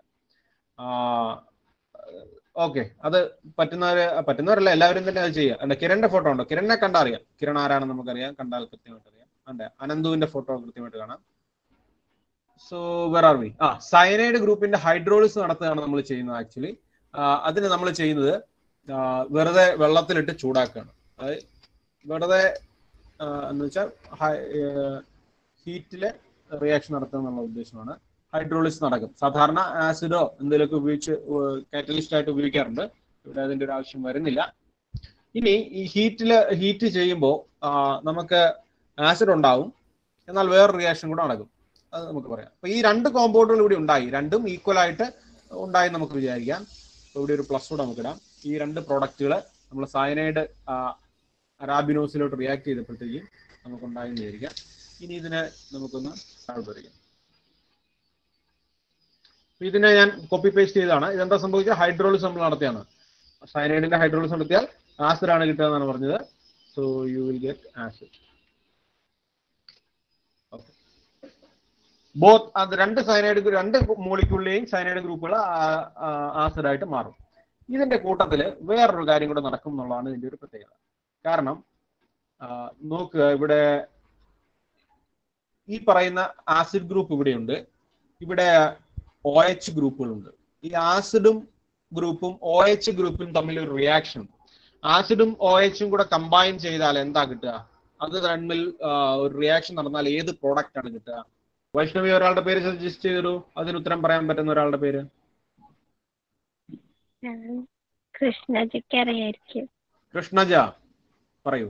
ഓക്കെ അത് പറ്റുന്നവര് പറ്റുന്നവരല്ല എല്ലാവരും തന്നെ അത് ചെയ്യുക അല്ല കിരണിന്റെ ഫോട്ടോ ഉണ്ടോ കിരണിനെ കണ്ടാൽ അറിയാം കിരൺ ആരാണെന്ന് നമുക്കറിയാം കണ്ടാൽ കൃത്യമായിട്ട് അറിയാം അതെ അനന്തുവിന്റെ ഫോട്ടോ കൃത്യമായിട്ട് കാണാം സോ വെർ ആർ വി ആ സയനൈഡ് ഗ്രൂപ്പിന്റെ ഹൈഡ്രോളിസ് നടത്തുകയാണ് നമ്മൾ ചെയ്യുന്നത് ആക്ച്വലി അതിന് നമ്മൾ ചെയ്യുന്നത് ആ, വെറുതെ വെള്ളത്തിലിട്ട് ചൂടാക്കുകയാണ് അതായത് വെറുതെ ആ, എന്ന് വെച്ചാൽ ഹീറ്റില് റിയാക്ഷൻ നടത്തുക എന്നുള്ള ഉദ്ദേശമാണ് ഹൈഡ്രോളിസ് നടക്കും സാധാരണ ആസിഡോ എന്തെങ്കിലുമൊക്കെ ഉപയോഗിച്ച് കാറ്റലിസ്റ്റ് ആയിട്ട് ഉപയോഗിക്കാറുണ്ട് ഇവിടെ അതിന്റെ ഒരു ആവശ്യം വരുന്നില്ല ഇനി ഈ ഹീറ്റില് ഹീറ്റ് ചെയ്യുമ്പോൾ നമുക്ക് ആസിഡ് ഉണ്ടാവും എന്നാൽ വേറൊരു റിയാക്ഷൻ കൂടെ നടക്കും അത് നമുക്ക് പറയാം അപ്പൊ ഈ രണ്ട് കോമ്പൗണ്ടുകൾ ഇവിടെ ഉണ്ടായി രണ്ടും ഈക്വൽ ആയിട്ട് ഉണ്ടായി നമുക്ക് വിചാരിക്കാം അപ്പൊ ഇവിടെ ഒരു പ്ലസ് കൂടെ നമുക്ക് ഇടാം ഈ രണ്ട് പ്രോഡക്റ്റുകൾ നമ്മൾ സയനൈഡ് അറാബിനോസിലോട്ട് റിയാക്ട് ചെയ്തപ്പോഴത്തേക്കും നമുക്ക് ഉണ്ടായി എന്ന് വിചാരിക്കാം ഇനി ഇതിനെ നമുക്കൊന്ന് താഴോട്ട് വരിക അപ്പൊ ഇതിനെ ഞാൻ കോപ്പി പേസ്റ്റ് ചെയ്തതാണ് ഇതെന്താ സംഭവിച്ചാൽ ഹൈഡ്രോളിസ് നമ്മൾ നടത്തിയാണ് സയനൈഡിന്റെ ഹൈഡ്രോളിസ് നടത്തിയാൽ ആസിഡ് ആണ് കിട്ടുക എന്നാണ് പറഞ്ഞത് so you will get acid both അത് രണ്ട് സയനൈഡ് രണ്ട് മോളിക്യൂളിലെയും സയനൈഡ് ഗ്രൂപ്പുകൾ ആസിഡ് ആയിട്ട് മാറും ഇതിന്റെ കൂട്ടത്തിൽ വേറൊരു കാര്യം കൂടെ നടക്കും എന്നുള്ളതാണ് ഇതിന്റെ ഒരു പ്രത്യേകത കാരണം ആ, നോക്കുക ഇവിടെ ഈ പറയുന്ന ആസിഡ് ഗ്രൂപ്പ് ഇവിടെയുണ്ട് ഇവിടെ ഒ എച്ച് ഗ്രൂപ്പുകളുണ്ട് ഈ ആസിഡും ഗ്രൂപ്പും ഒ എച്ച് ഗ്രൂപ്പും തമ്മിൽ ഒരു റിയാക്ഷൻ ആസിഡും ഒ എച്ചും കൂടെ കമ്പൈൻ ചെയ്താൽ എന്താ കിട്ടുക അത് തമ്മിൽ ആ, ഒരു റിയാക്ഷൻ നടന്നാൽ ഏത് പ്രോഡക്റ്റ് ആണ് കിട്ടുക വൈഷ്ണവി ഒരാളുടെ പേര് സജസ്റ്റ് ചെയ്തിടൂ അതിന് ഉത്തരം പറയാൻ പറ്റുന്ന ഒരാളുടെ പേര് ഞാൻ കൃഷ്ണജിക്ക് അറിയായിരിക്കും കൃഷ്ണജ പറയൂ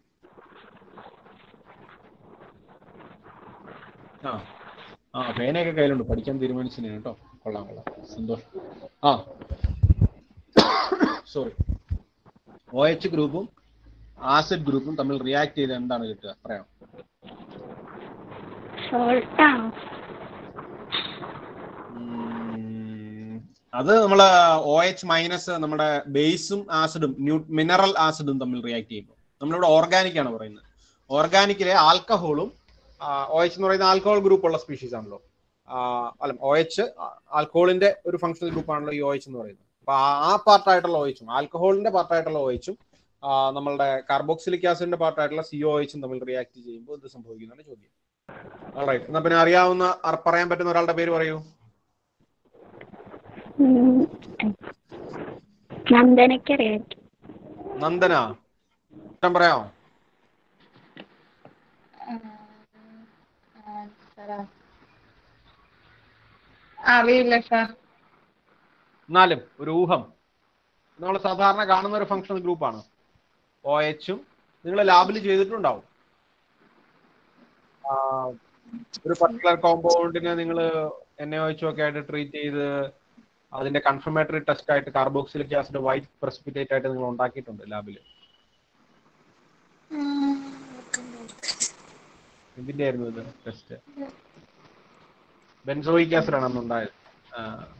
ആ ആ പേനയൊക്കെ കയ്യിലുണ്ട് പഠിക്കാൻ തീരുമാനിച്ചിന് കേട്ടോ കൊള്ളാം കൊള്ളാം സന്തോഷം ആ സോറി ഒ എച്ച് ഗ്രൂപ്പും ആസിഡ് ഗ്രൂപ്പും തമ്മിൽ റിയാക്ട് ചെയ്ത് എന്താണ് കിട്ടുക പറയാം സോൾട്ടാണോ ഉം, അത് നമ്മള് ഒ എച്ച് മൈനസ് നമ്മുടെ ബേസും ആസിഡും ന്യൂ മിനറൽ ആസിഡും തമ്മിൽ റിയാക്ട് ചെയ്യുമ്പോൾ നമ്മളിവിടെ ഓർഗാനിക് ആണ് പറയുന്നത് ഓർഗാനിക്കിലെ ആൽക്കഹോളും ഒ എച്ച് എന്ന് പറയുന്ന ആൽക്കഹോൾ ഗ്രൂപ്പ് ഉള്ള സ്പീഷീസ് ആണല്ലോ ആ, അല്ല ഒ എച്ച് ആൽക്കഹോളിന്റെ ഒരു ഫങ്ഷണൽ ഗ്രൂപ്പ് ആണല്ലോ ഈ ഒ എച്ച് എന്ന് പറയുന്നത് അപ്പൊ ആ- ആ പാർട്ടായിട്ടുള്ള ഒ എച്ചും ആൽക്കഹോളിന്റെ പാർട്ടായിട്ടുള്ള ഒ എച്ചും നമ്മളുടെ കാർബോക്സിലിക് ആസിഡിന്റെ പാർട്ടായിട്ടുള്ള സി ഒ എച്ചും തമ്മിൽ റിയാക്ട് ചെയ്യുമ്പോൾ ഇത് സംഭവിക്കുന്നതാണ് ചോദ്യം റൈറ്റ് എന്നാ പിന്നെ അറിയാവുന്ന അർ- പറയാൻ പറ്റുന്ന ഒരാളുടെ പേര് പറയൂ ഉം. നന്ദനയ്ക്ക് അറിയായിരിക്കും നന്ദന ഉത്തരം പറയാമോ അറിയില്ല സാർ എന്നാലും ഒരു ഊഹം നമ്മൾ സാധാരണ കാണുന്ന ഒരു ഫങ്ഷണൽ ഗ്രൂപ്പാണ് ഒ എച്ചും നിങ്ങൾ ലാബിൽ ചെയ്തിട്ടുണ്ടാവും ആ, ഒരു പർട്ടിക്കുലർ കോമ്പൗണ്ടിനെ നിങ്ങൾ എൻ എ എച്ച് ഒക്കെ ആയിട്ട് ട്രീറ്റ് ചെയ്ത് അതിന്റെ കൺഫർമേറ്ററി ടെസ്റ്റ് ആയിട്ട് കാർബോക്സിലിക് ആസിഡ് വൈറ്റ് പ്രസിപ്പിറ്റേറ്റ് ആയിട്ട് നിങ്ങൾ ഉണ്ടാക്കിയിട്ടുണ്ട് ലാബിൽ എന്തിന്റെ ആയിരുന്നു ഇത് ടെസ്റ്റ് ബെൻസോയിക് ആസിഡ് ആണ് അന്ന് ഉണ്ടായത് ആ.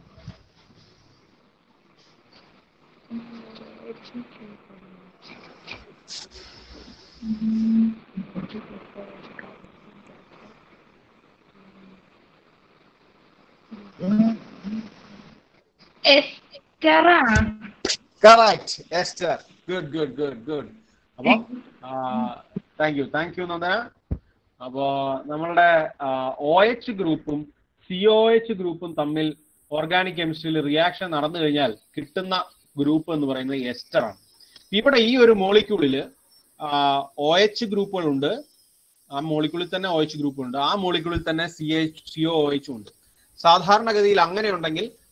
എസ്റ്ററാണ് correct ester good good good good അപ്പൊ thank you thank you Nandana അപ്പോ നമ്മളുടെ ഒ എച്ച് ഗ്രൂപ്പും സി ഒ എച്ച് ഗ്രൂപ്പും തമ്മിൽ ഓർഗാനിക് കെമിസ്ട്രിയിൽ റിയാക്ഷൻ നടന്നു കഴിഞ്ഞാൽ കിട്ടുന്ന ഗ്രൂപ്പ് എന്ന് പറയുന്നത് എസ്റ്റർ ആണ് ഇവിടെ ഈ ഒരു മോളിക്യൂളില് ഒ എച്ച് ഗ്രൂപ്പുകളുണ്ട് ആ മോളിക്യൂളിൽ തന്നെ ഒ എച്ച് ഗ്രൂപ്പ് ഉണ്ട് ആ മോളിക്യൂളിൽ തന്നെ സി എച്ച് സി ഒ എച്ചും ഉണ്ട് സാധാരണഗതിയിൽ അങ്ങനെ ഉണ്ടെങ്കിൽ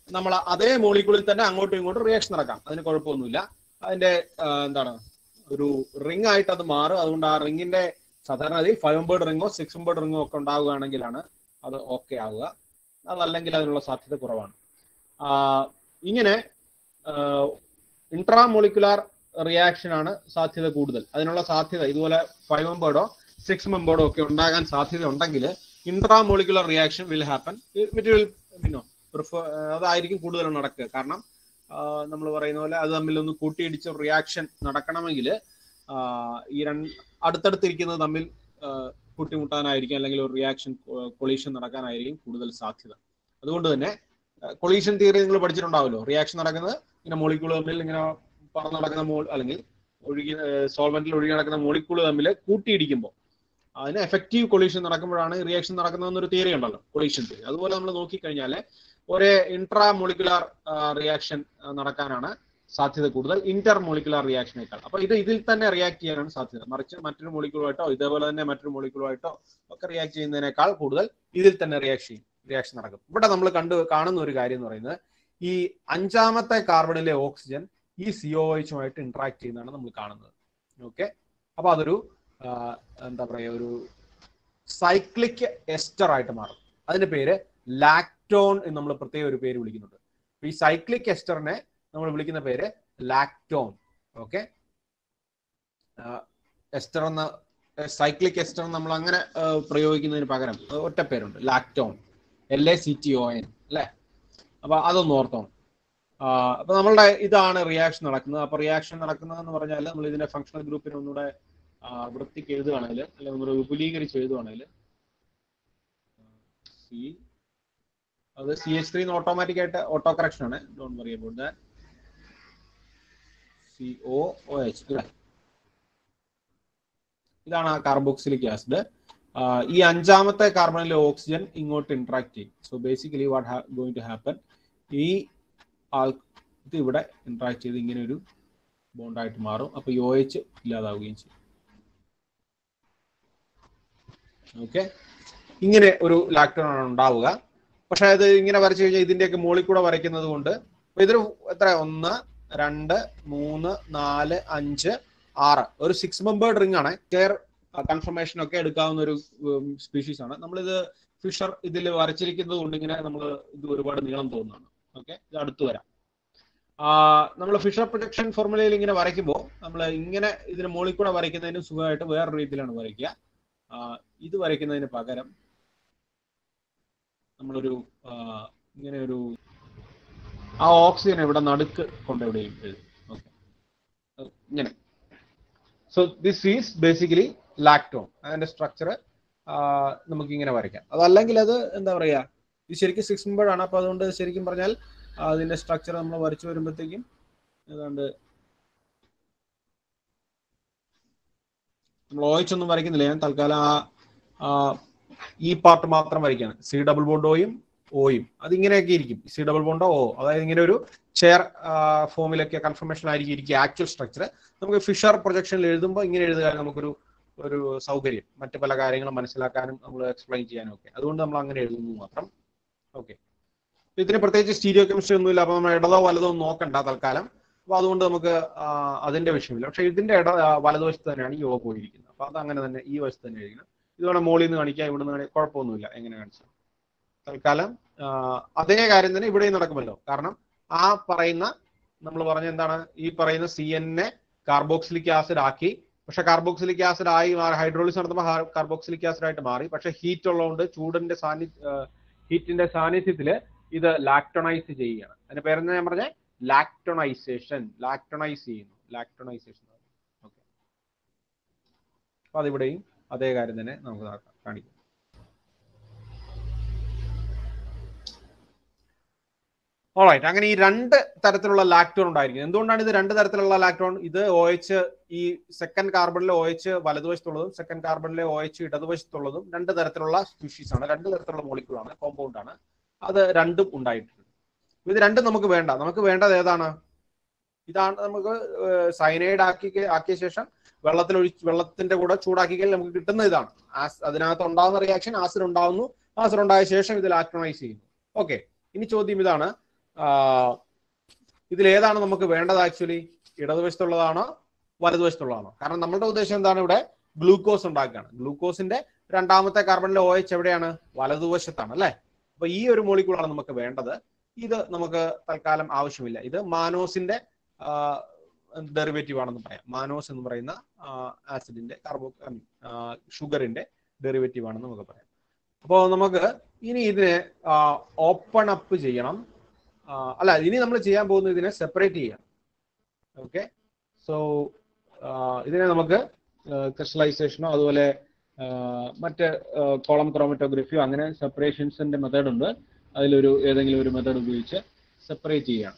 നമ്മൾ അതേ മോളിക്കൂളിൽ തന്നെ അങ്ങോട്ടും ഇങ്ങോട്ടും റിയാക്ഷൻ നടക്കാം അതിന് കുഴപ്പമൊന്നുമില്ല അതിന്റെ ആ, എന്താണ് ഒരു റിംഗ് ആയിട്ട് അത് മാറും അതുകൊണ്ട് ആ റിങ്ങിന്റെ സാധാരണ അതിൽ ഫൈവ് മെമ്പേർഡ് റിങ്ങോ സിക്സ് മെമ്പേർഡ് റിങ്ങോ ഒക്കെ ഉണ്ടാവുകയാണെങ്കിലാണ് അത് ഓക്കെ ആവുക അതല്ലെങ്കിൽ അതിനുള്ള സാധ്യത കുറവാണ് ആ, ഇങ്ങനെ ഇൻട്രാമോളിക്കുലാർ റിയാക്ഷൻ ആണ് സാധ്യത കൂടുതൽ അതിനുള്ള സാധ്യത ഇതുപോലെ ഫൈവ് മെമ്പേർഡോ സിക്സ് മെമ്പേർഡോ ഒക്കെ ഉണ്ടാകാൻ സാധ്യത ഉണ്ടെങ്കിൽ intramolecular reaction will happen it will പിന്നോ പ്രിഫർ അതായിരിക്കും കൂടുതൽ നടക്കുക കാരണം നമ്മൾ പറയുന്ന പോലെ അത് തമ്മിൽ ഒന്ന് കൂട്ടിയിടിച്ച് റിയാക്ഷൻ നടക്കണമെങ്കിൽ ഈ രണ്ട് അടുത്തടുത്തിരിക്കുന്നത് തമ്മിൽ ആ, കൂട്ടിമുട്ടാനായിരിക്കും അല്ലെങ്കിൽ ഒരു റിയാക്ഷൻ കൊളീഷൻ നടക്കാനായിരിക്കും കൂടുതൽ സാധ്യത അതുകൊണ്ട് തന്നെ കൊളീഷൻ തിയറി നിങ്ങൾ പഠിച്ചിട്ടുണ്ടാവല്ലോ റിയാക്ഷൻ നടക്കുന്നത് ഇങ്ങനെ മോളിക്കൂൾ തമ്മിൽ ഇങ്ങനെ പറന്ന് നടക്കുന്ന മോൾ അല്ലെങ്കിൽ ഒഴുകി സോൾവെന്റിൽ ഒഴുകി നടക്കുന്ന മോളിക്കൂൾ തമ്മിൽ കൂട്ടിയിടിക്കുമ്പോൾ അതിന് എഫക്റ്റീവ് കൊളീഷൻ നടക്കുമ്പോഴാണ് റിയാക്ഷൻ നടക്കുന്നതെന്നൊരു തിയറി ഉണ്ടല്ലോ കൊളീഷൻ തിയറി അതുപോലെ നമ്മൾ നോക്കിക്കഴിഞ്ഞാൽ ഒരേ ഇൻട്രാ മോളിക്കുലാർ റിയാക്ഷൻ നടക്കാനാണ് സാധ്യത കൂടുതൽ ഇന്റർ മോളിക്കുലാർ റിയാക്ഷനേക്കാൾ അപ്പൊ ഇത് ഇതിൽ തന്നെ റിയാക്ട് ചെയ്യാനാണ് സാധ്യത മറിച്ച് മറ്റൊരു മോളിക്കൂളുമായിട്ടോ ഇതേപോലെ തന്നെ മറ്റൊരു മോളിക്കൂളുമായിട്ടോ ഒക്കെ റിയാക്ട് ചെയ്യുന്നതിനേക്കാൾ കൂടുതൽ ഇതിൽ തന്നെ റിയാക്ട് ചെയ്യും റിയാക്ഷൻ നടക്കും ഇവിടെ നമ്മൾ കണ്ടു കാണുന്ന ഒരു കാര്യം എന്ന് പറയുന്നത് ഈ അഞ്ചാമത്തെ കാർബണിലെ ഓക്സിജൻ ഈ സിഒ എച്ചുമായിട്ട് ഇന്ററാക്ട് ചെയ്യുന്നതാണ് നമ്മൾ കാണുന്നത് ഓക്കെ അപ്പൊ അതൊരു ആ, എന്താ പറയുക ഒരു സൈക്ലിക് എസ്റ്റർ ആയിട്ട് മാറും അതിന്റെ പേര് ലാക്ടോൺ എന്ന് നമ്മൾ പ്രത്യേക ഒരു പേര് വിളിക്കുന്നുണ്ട് അപ്പൊ ഈ സൈക്ലിക് എസ്റ്ററിനെ നമ്മൾ വിളിക്കുന്ന പേര് ലാക്ടോൺ ഓക്കെ എസ്റ്റർ എന്ന സൈക്ലിക് എസ്റ്റർ നമ്മൾ അങ്ങനെ ആ, പ്രയോഗിക്കുന്നതിന് പകരം ആ, ഒറ്റ പേരുണ്ട് lactone L A C T O N അല്ലെ അപ്പൊ അതൊന്ന് ഓർത്തോണം ആ, അപ്പൊ നമ്മളുടെ ഇതാണ് റിയാക്ഷൻ നടക്കുന്നത് അപ്പൊ റിയാക്ഷൻ നടക്കുന്നതെന്ന് പറഞ്ഞാൽ നമ്മൾ ഇതിന്റെ ഫങ്ഷണൽ ഗ്രൂപ്പിനെ ഒന്നുകൂടെ ആ, വൃത്തിക്ക് എഴുതുകയാണെങ്കിൽ അല്ലെങ്കിൽ ഒന്നുകൂടെ വിപുലീകരിച്ച് എഴുതുകയാണെങ്കിൽ സി അത് സി എച്ച് ത്രീ ഓട്ടോമാറ്റിക് ആയിട്ട് ഓട്ടോ കറക്ഷൻ ആണ് don't worry about that C O O H അല്ലേ ഇതാണ് ആ കാർബോക്സിലിക് ആസിഡ് ഈ അഞ്ചാമത്തെ കാർബണിലെ ഓക്സിജൻ ഇങ്ങോട്ട് ഇന്ററാക്ട് ചെയ്യും so basically what going to happen ഈ ആൾ ഇത് ഇവിടെ ഇന്ററാക്ട് ചെയ്ത് ഇങ്ങനെ ഒരു ബോണ്ടായിട്ട് മാറും അപ്പൊ യോ എച്ച് ഇല്ലാതാവുകയും ചെയ്യും ഓക്കെ ഇങ്ങനെ ഒരു ലാക്ടോൺ ആണ് ഉണ്ടാവുക പക്ഷെ അത് ഇങ്ങനെ വരച്ചു കഴിഞ്ഞാൽ ഇതിന്റെയൊക്കെ മുകളിൽ കൂടെ വരയ്ക്കുന്നത് കൊണ്ട് അപ്പൊ ഇതൊരു എത്ര ഒന്ന് രണ്ട് മൂന്ന് നാല് അഞ്ച് ആറ് ഒരു സിക്സ് മെമ്പേർഡ് റിംഗ് ആണ് കെയർ കൺഫർമേഷൻ ഒക്കെ എടുക്കാവുന്ന ഒരു സ്പീഷീസ് ആണ് നമ്മളിത് ഫിഷർ ഇതിൽ വരച്ചിരിക്കുന്നത് കൊണ്ട് ഇങ്ങനെ നമ്മൾ ഇത് ഒരുപാട് നീളം തോന്നുന്നതാണ് ഓക്കെ ഇത് അടുത്ത് വരാം നമ്മൾ ഫിഷർ പ്രൊജക്ഷൻ ഫോർമുലയിൽ ഇങ്ങനെ വരയ്ക്കുമ്പോൾ നമ്മൾ ഇങ്ങനെ ഇതിന് മുകളിൽ കൂടെ വരയ്ക്കുന്നതിന് സുഖമായിട്ട് വേറൊരു രീതിയിലാണ് വരയ്ക്കുക ആ, ഇത് വരയ്ക്കുന്നതിന് പകരം നമ്മളൊരു ആ, ഇങ്ങനെ ഒരു ആ ഓക്സിജൻ ഇവിടെ നടുക്ക് കൊണ്ട് എവിടെയും എഴുതും ഓക്കെ ഇങ്ങനെ so this is basically lactone അതിന്റെ സ്ട്രക്ചർ നമുക്ക് ഇങ്ങനെ വരയ്ക്കാം അതല്ലെങ്കിൽ അത് എന്താ പറയാ ഇത് ശരിക്കും സിക്സ് മെമ്പേർഡ് ആണ് അപ്പൊ അതുകൊണ്ട് ശരിക്കും പറഞ്ഞാൽ ആ, അതിന്റെ സ്ട്രക്ചർ നമ്മൾ വരച്ചു വരുമ്പോഴത്തേക്കും ഏതാണ്ട് നമ്മൾ ഓയിച്ചൊന്നും വരയ്ക്കുന്നില്ല ഞാൻ തൽക്കാലം ആ ആ, ഈ പാർട്ട് മാത്രം വരയ്ക്കാണ് സി ഡബിൾ ബോണ്ട് ഓയും ഓയും അതിങ്ങനെയൊക്കെ ഇരിക്കും സി ഡബിൾ ബോണ്ടോ ഓ അതായത് ഇങ്ങനെ ഒരു ചെയർ ഫോമിലൊക്കെ കൺഫർമേഷൻ ആയിരിക്കും ഇരിക്കും ആക്ച്വൽ സ്ട്രക്ചർ നമുക്ക് ഫിഷർ പ്രൊജക്ഷനിൽ എഴുതുമ്പോൾ ഇങ്ങനെ എഴുതുക നമുക്കൊരു ഒരു സൗകര്യം മറ്റു പല കാര്യങ്ങളും മനസ്സിലാക്കാനും നമ്മൾ എക്സ്പ്ലെയിൻ ചെയ്യാനും ഒക്കെ അതുകൊണ്ട് നമ്മൾ അങ്ങനെ എഴുതുന്നു മാത്രം ഓക്കെ ഇതിന് പ്രത്യേകിച്ച് സ്റ്റീരിയോ കെമിസ്ട്രി ഒന്നുമില്ല അപ്പൊ നമ്മൾ ഇടതോ വലതോ ഒന്നും നോക്കണ്ട തൽക്കാലം അപ്പൊ അതുകൊണ്ട് നമുക്ക് ആ, അതിന്റെ വിഷയമില്ല പക്ഷെ ഇതിന്റെ ഇട ആ, വലതുവശത്ത് തന്നെയാണ് ഈ ഓ പോയിരിക്കുന്നത് അപ്പൊ അത് അങ്ങനെ തന്നെ ഈ വശത്ത് തന്നെ എഴുതണം ഇത് വേണം മോളിൽ നിന്ന് കാണിക്കാം ഇവിടെ നിന്ന് കുഴപ്പമൊന്നുമില്ല എങ്ങനെ കാണിച്ചാൽ തൽക്കാലം ആ, അതേ കാര്യം തന്നെ ഇവിടെയും നടക്കുമല്ലോ കാരണം ആ പറയുന്ന നമ്മൾ പറഞ്ഞ എന്താണ് ഈ പറയുന്ന സി എന്നെ കാർബോക്സിലിക് ആസിഡ് ആക്കി പക്ഷെ കാർബോക്സിലിക് ആസിഡ് ആയി മാറി ഹൈഡ്രോളിസ് നടത്തുമ്പോൾ കാർബോക്സിലിക് ആസിഡ് ആയിട്ട് മാറി പക്ഷെ ഹീറ്റ് ഉള്ളതുകൊണ്ട് ചൂടിന്റെ സാന്നിധ്യ ഹീറ്റിന്റെ സാന്നിധ്യത്തില് ഇത് ലാക്ടോണൈസ് ചെയ്യുകയാണ് അതിന്റെ പേരെന്താ ഞാൻ പറഞ്ഞ ലാക്ടോണൈസേഷൻ ലാക്ടോണൈസ് ചെയ്യുന്നു ലാക്ടോണൈസേഷൻ ഓക്കെ അപ്പൊ അതിവിടെയും അതേ കാര്യം തന്നെ നമുക്ക് കാ- കാണിക്കാം ഓൾറൈറ്റ് അങ്ങനെ ഈ രണ്ട് തരത്തിലുള്ള ലാക്ടോൺ ഉണ്ടായിരിക്കും എന്തുകൊണ്ടാണ് ഇത് രണ്ട് തരത്തിലുള്ള ലാക്ടോൺ ഇത് ഒ എച്ച് ഈ സെക്കൻഡ് കാർബണിലെ ഒ എച്ച് വലതുവശത്തുള്ളതും സെക്കൻഡ് കാർബണിലെ ഒ എച്ച് ഇടതുവശത്തുള്ളതും രണ്ട് തരത്തിലുള്ള സ്പീഷീസ് ആണ് രണ്ട് തരത്തിലുള്ള മോളിക്യൂൾ ആണ് കോമ്പൗണ്ട് ആണ് അത് രണ്ടും ഉണ്ടായിട്ടുണ്ട് ഇത് രണ്ടും നമുക്ക് വേണ്ട നമുക്ക് വേണ്ടത് ഏതാണ് ഇതാണ് നമുക്ക് സൈനൈഡ് ആക്കി ആക്കിയ ശേഷം വെള്ളത്തിൽ ഒഴിച്ച് വെള്ളത്തിന്റെ കൂടെ ചൂടാക്കി കഴിഞ്ഞാൽ നമുക്ക് കിട്ടുന്ന ഇതാണ് ആസ് അതിനകത്ത് ഉണ്ടാകുന്ന റിയാക്ഷൻ ആസിഡ് ഉണ്ടാവുന്നു ആസിഡ് ഉണ്ടായ ശേഷം ഇത് ലാക്ടോണൈസ് ചെയ്യുന്നു ഓക്കെ ഇനി ചോദ്യം ഇതാണ് ഇതിൽ ഏതാണ് നമുക്ക് വേണ്ടത് ആക്ച്വലി ഇടതുവശത്തുള്ളതാണോ വലതുവശത്തുള്ളതാണോ കാരണം നമ്മുടെ ഉദ്ദേശം എന്താണ് ഇവിടെ ഗ്ലൂക്കോസ് ഉണ്ടാക്കുകയാണ് ഗ്ലൂക്കോസിന്റെ രണ്ടാമത്തെ കാർബണിലെ ഒ എച്ച് എവിടെയാണ് വലതുവശത്താണ് അല്ലെ അപ്പൊ ഈ ഒരു മോളിക്കൂളാണ് നമുക്ക് വേണ്ടത് ഇത് നമുക്ക് തൽക്കാലം ആവശ്യമില്ല ഇത് മാനോസിന്റെ ഡെറിവേറ്റീവ് ആണെന്ന് പറയാം മാനോസ് എന്ന് പറയുന്ന ആസിഡിന്റെ കാർബോ ഷുഗറിന്റെ ഡെറിവേറ്റീവ് ആണെന്ന് നമുക്ക് പറയാം അപ്പോൾ നമുക്ക് ഇനി ഇതിനെ ഓപ്പൺ അപ്പ് ചെയ്യണം ആ, അല്ല ഇനി നമ്മൾ ചെയ്യാൻ പോകുന്നത് ഇതിനെ സെപ്പറേറ്റ് ചെയ്യണം ഓക്കെ സോ ഇതിനെ നമുക്ക് ക്രിസ്റ്റലൈസേഷനോ അതുപോലെ ആ, മറ്റ് കോളം ക്രോമറ്റോഗ്രഫിയോ അങ്ങനെ സെപ്പറേഷൻസിന്റെ മെത്തേഡ് ഉണ്ട് അതിലൊരു ഏതെങ്കിലും ഒരു മെത്തേഡ് ഉപയോഗിച്ച് സെപ്പറേറ്റ് ചെയ്യണം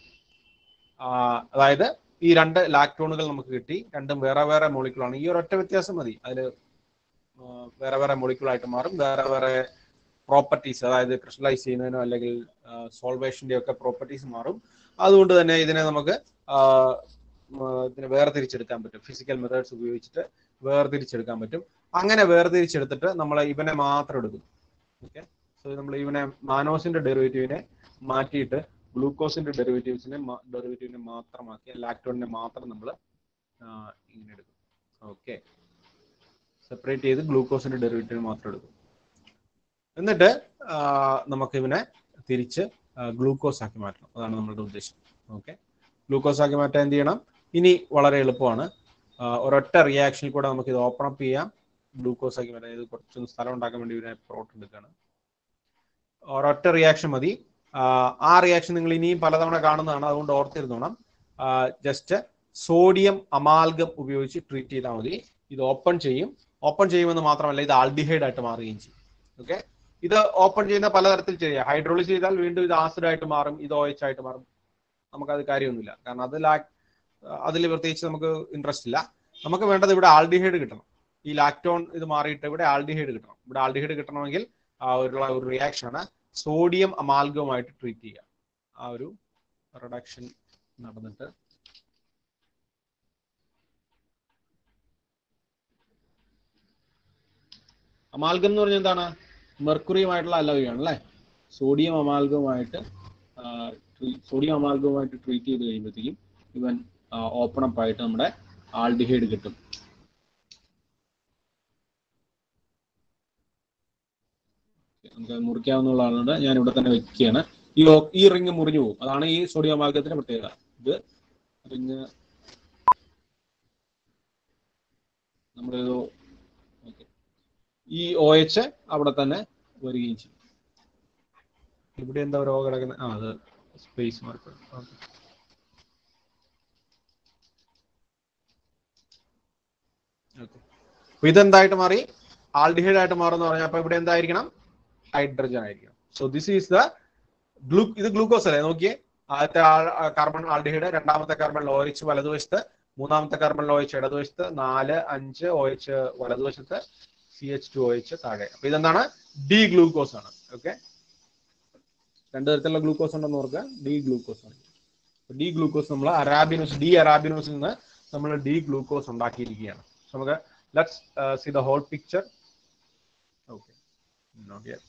ആ, അതായത് ഈ രണ്ട് ലാക്ടോണുകൾ നമുക്ക് കിട്ടി രണ്ടും വേറെ വേറെ മോളിക്യൂളാണ് ഈ ഒരൊറ്റ വ്യത്യാസം മതി അതിൽ വേറെ വേറെ മോളിക്യൂളായിട്ട് മാറും വേറെ വേറെ പ്രോപ്പർട്ടീസ് അതായത് ക്രിസ്റ്റലൈസ് ചെയ്യുന്നതിനോ അല്ലെങ്കിൽ സോൾവേഷന്റെ ഒക്കെ പ്രോപ്പർട്ടീസ് മാറും അതുകൊണ്ട് തന്നെ ഇതിനെ നമുക്ക് ആ, ഉം, ഇതിനെ വേർതിരിച്ചെടുക്കാൻ പറ്റും ഫിസിക്കൽ മെത്തേഡ്സ് ഉപയോഗിച്ചിട്ട് വേർതിരിച്ചെടുക്കാൻ പറ്റും അങ്ങനെ വേർതിരിച്ചെടുത്തിട്ട് നമ്മൾ ഇവനെ മാത്രം എടുക്കും ഓക്കെ സോ നമ്മൾ ഇവനെ മാനോസിന്റെ ഡെറിവേറ്റീവിനെ മാറ്റിയിട്ട് ഗ്ലൂക്കോസിന്റെ ഡെറിവേറ്റീവ്സിനെ ഡെറിവേറ്റീവിനെ മാത്രമാക്കി ലാക്ടോണിനെ മാത്രം നമ്മൾ ഇങ്ങനെ എടുക്കും ഓക്കെ സെപ്പറേറ്റ് ചെയ്ത് ഗ്ലൂക്കോസിന്റെ ഡെറിവേറ്റീവ് മാത്രം എടുക്കും എന്നിട്ട് ആ, നമുക്ക് ഇവനെ തിരിച്ച് ഗ്ലൂക്കോസ് ആക്കി മാറ്റണം അതാണ് നമ്മളുടെ ഉദ്ദേശം ഓക്കെ ഗ്ലൂക്കോസ് ആക്കി മാറ്റാൻ എന്ത് ചെയ്യണം ഇനി വളരെ എളുപ്പമാണ് ആ, ഒരൊറ്റ റിയാക്ഷനിൽ കൂടെ നമുക്ക് ഇത് ഓപ്പൺ അപ്പ് ചെയ്യാം ഗ്ലൂക്കോസ് ആക്കി മാറ്റാം ഇത് കുറച്ചൊന്ന് സ്ഥലം ഉണ്ടാക്കാൻ വേണ്ടി ഇവനെ പ്രോട്ടീൻ എടുക്കുകയാണ് ഒരൊറ്റ റിയാക്ഷൻ മതി ആ, ആ റിയാക്ഷൻ നിങ്ങൾ ഇനിയും പലതവണ കാണുന്നതാണ് അതുകൊണ്ട് ഓർത്തിരുന്നോണം ജസ്റ്റ് സോഡിയം അമാൽഗം ഉപയോഗിച്ച് ട്രീറ്റ് ചെയ്താൽ മതി ഇത് ഓപ്പൺ ചെയ്യും ഓപ്പൺ ചെയ്യുമെന്ന് മാത്രമല്ല ഇത് ആൽഡിഹൈഡ് ആയിട്ട് മാറുകയും ചെയ്യും ഓക്കെ ഇത് ഓപ്പൺ ചെയ്യുന്ന പലതരത്തിൽ ചെയ്യാം ഹൈഡ്രോളിസ് ചെയ്താൽ വീണ്ടും ഇത് ആസിഡ് ആയിട്ട് മാറും ഇത് ഒ എച്ച് ആയിട്ട് മാറും നമുക്കത് കാര്യമൊന്നുമില്ല കാരണം അത് ലാക് അതിൽ പ്രത്യേകിച്ച് നമുക്ക് ഇൻട്രസ്റ്റ് ഇല്ല നമുക്ക് വേണ്ടത് ഇവിടെ ആൽഡിഹൈഡ് കിട്ടണം ഈ ലാക്ടോൺ ഇത് മാറിയിട്ട് ഇവിടെ ആൽഡിഹൈഡ് കിട്ടണം ഇവിടെ ആൽഡിഹൈഡ് കിട്ടണമെങ്കിൽ ആ ഒരു ഒരു റിയാക്ഷൻ ആണ് സോഡിയം അമാൽഗവുമായിട്ട് ട്രീറ്റ് ചെയ്യുക ആ ഒരു റിഡക്ഷൻ നടന്നിട്ട് അമാൽഗം എന്ന് പറഞ്ഞാൽ എന്താണ് മെർക്കുറിയുമായിട്ടുള്ള അലോയാണ് അല്ലേ സോഡിയം അമാൽഗവുമായിട്ട് സോഡിയം അമാൽഗവുമായിട്ട് ട്രീറ്റ് ചെയ്ത് കഴിയുമ്പോഴത്തേക്കും ഇവൻ ഓപ്പൺ അപ്പ് ആയിട്ട് നമ്മുടെ ആൾഡിഹൈഡ് കിട്ടും നമുക്ക് മുറിക്കാവുന്നതാണ് ഞാൻ ഇവിടെ തന്നെ വെക്കുകയാണ് ഈ ഓ- ഈ റിങ് മുറിഞ്ഞു പോകും അതാണ് ഈ സോഡിയം അമാൽഗത്തിന്റെ പ്രത്യേകത ഇത് റിങ് നമ്മളിത് ഓക്കെ ഈ ഒ എച്ച് അവിടെ തന്നെ വരികയും ചെയ്യും ഇവിടെ എന്താ ഒരു ഓ കിടക്കുന്നത് ആ അത് സ്പേസ് മാർക്ക് ഓക്കെ ഓക്കെ അപ്പൊ ഇതെന്തായിട്ട് മാറി ആൽഡിഹൈഡ് ആയിട്ട് മാറുന്ന പറഞ്ഞാൽ അപ്പൊ ഇവിടെ എന്തായിരിക്കണം ഹൈഡ്രജൻ ആയിരിക്കണം so this is the glue ഇത് ഗ്ലൂക്കോസ് അല്ലേ നോക്കിയേ ആദ്യത്തെ കാർബൺ ആൽഡിഹൈഡ് രണ്ടാമത്തെ കാർബൺ ഒ എച്ച് വലതുവശത്ത് മൂന്നാമത്തെ കാർബൺ ഒ എച്ച് ഇടതുവശത്ത് നാല് അഞ്ച് ഒ എച്ച് വലതുവശത്ത് C H two O H താഴെ അപ്പൊ ഇതെന്താണ് ഡി ഗ്ലൂക്കോസ് ആണ് ഓക്കെ രണ്ട് തരത്തിലുള്ള ഗ്ലൂക്കോസ് ഉണ്ടെന്ന് ഓർക്കുക ഡി ഗ്ലൂക്കോസ് ആണ് ഡി ഗ്ലൂക്കോസ് നമ്മൾ അറാബിനോസ് ഡി അറാബിനോസിൽ നിന്ന് നമ്മൾ ഡി ഗ്ലൂക്കോസ് ഉണ്ടാക്കിയിരിക്കുകയാണ് So, നമുക്ക് let's see the whole picture okay not yet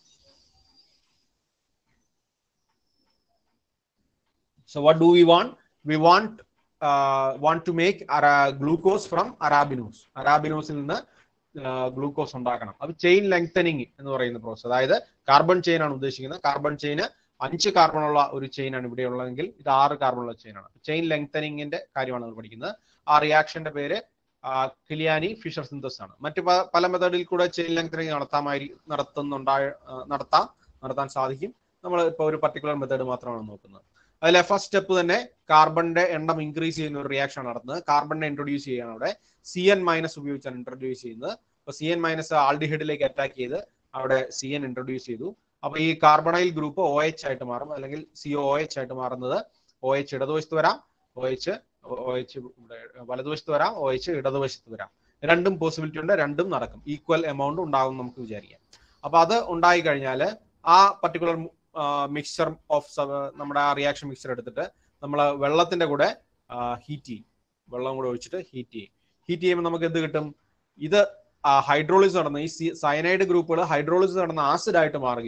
So what do we want? We want uh, want to make ara- glucose from arabinose. Arabinose നിന്ന് glucose ഉണ്ടാക്കണം അത് chain lengthening എന്ന് പറയുന്ന പ്രോസസ് അതായത് carbon chain ആണ് ഉദ്ദേശിക്കുന്നത് carbon ചെയിന് അഞ്ച് carbon ഉള്ള ഒരു ചെയിൻ ആണ് ഇവിടെ ഉള്ളതെങ്കിൽ ഇത് ആറ് കാർബൺ ഉള്ള ചെയിൻ ആണ് ചെയിൻ ലെങ്തനിങ്ങിന്റെ കാര്യമാണ് നമ്മൾ പഠിക്കുന്നത് ആ റിയാക്ഷന്റെ പേര് കിലിയാനി ഫിഷർ സിന്തസ് ആണ് മറ്റു പ- പല മെത്തേഡിൽ കൂടെ ചെയിൻ ലെങ്തനിങ് നടത്താമായി നടത്തുന്നുണ്ടായ ആ, നടത്താം നടത്താൻ സാധിക്കും നമ്മൾ ഇപ്പോൾ ഒരു പർട്ടിക്കുലർ മെത്തേഡ് മാത്രമാണ് നോക്കുന്നത് അതിലെ ഫസ്റ്റ് സ്റ്റെപ്പ് തന്നെ കാർബണിന്റെ എണ്ണം ഇൻക്രീസ് ചെയ്യുന്ന ഒരു റിയാക്ഷൻ നടത്തുന്നത് കാർബണിനെ ഇൻട്രൊഡ്യൂസ് ചെയ്യാണ് അവിടെ സി എൻ മൈനസ് ഉപയോഗിച്ചാണ് ഇൻട്രൊഡ്യൂസ് ചെയ്യുന്നത് അപ്പൊ സി എൻ മൈനസ് ആൾഡിഹൈഡിലേക്ക് അറ്റാക്ക് ചെയ്ത് അവിടെ സി എൻ ഇൻട്രൊഡ്യൂസ് ചെയ്തു അപ്പൊ ഈ കാർബണൈൽ ഗ്രൂപ്പ് ഒ എച്ച് ആയിട്ട് മാറും അല്ലെങ്കിൽ സി ഒ എച്ച് ആയിട്ട് മാറുന്നത് ഒ എച്ച് ഇടതുവശത്ത് വരാം ഒ എച്ച് ഒ എച്ച് വലതുവശത്ത് വരാം ഒ എച്ച് ഇടതുവശത്ത് വരാം രണ്ടും പോസിബിലിറ്റി ഉണ്ട് രണ്ടും നടക്കും ഈക്വൽ എമൗണ്ട് ഉണ്ടാകും നമുക്ക് വിചാരിക്കാം അപ്പൊ അത് ഉണ്ടായി കഴിഞ്ഞാൽ ആ പർട്ടിക്കുലർ മിക്സ്ചർ ഓഫ് നമ്മുടെ ആ റിയാക്ഷൻ മിക്സ്ചർ എടുത്തിട്ട് നമ്മൾ വെള്ളത്തിന്റെ കൂടെ ഹീറ്റ് ചെയ്യും വെള്ളം കൂടെ ഒഴിച്ചിട്ട് ഹീറ്റ് ചെയ്യും ഹീറ്റ് ചെയ്യുമ്പോൾ നമുക്ക് എന്ത് കിട്ടും ഇത് ഹൈഡ്രോളിസ് നടന്ന ഈ സയനൈഡ് ഗ്രൂപ്പുകൾ ഹൈഡ്രോളിസ് നടന്ന ആസിഡ് ആയിട്ട് മാറുകയും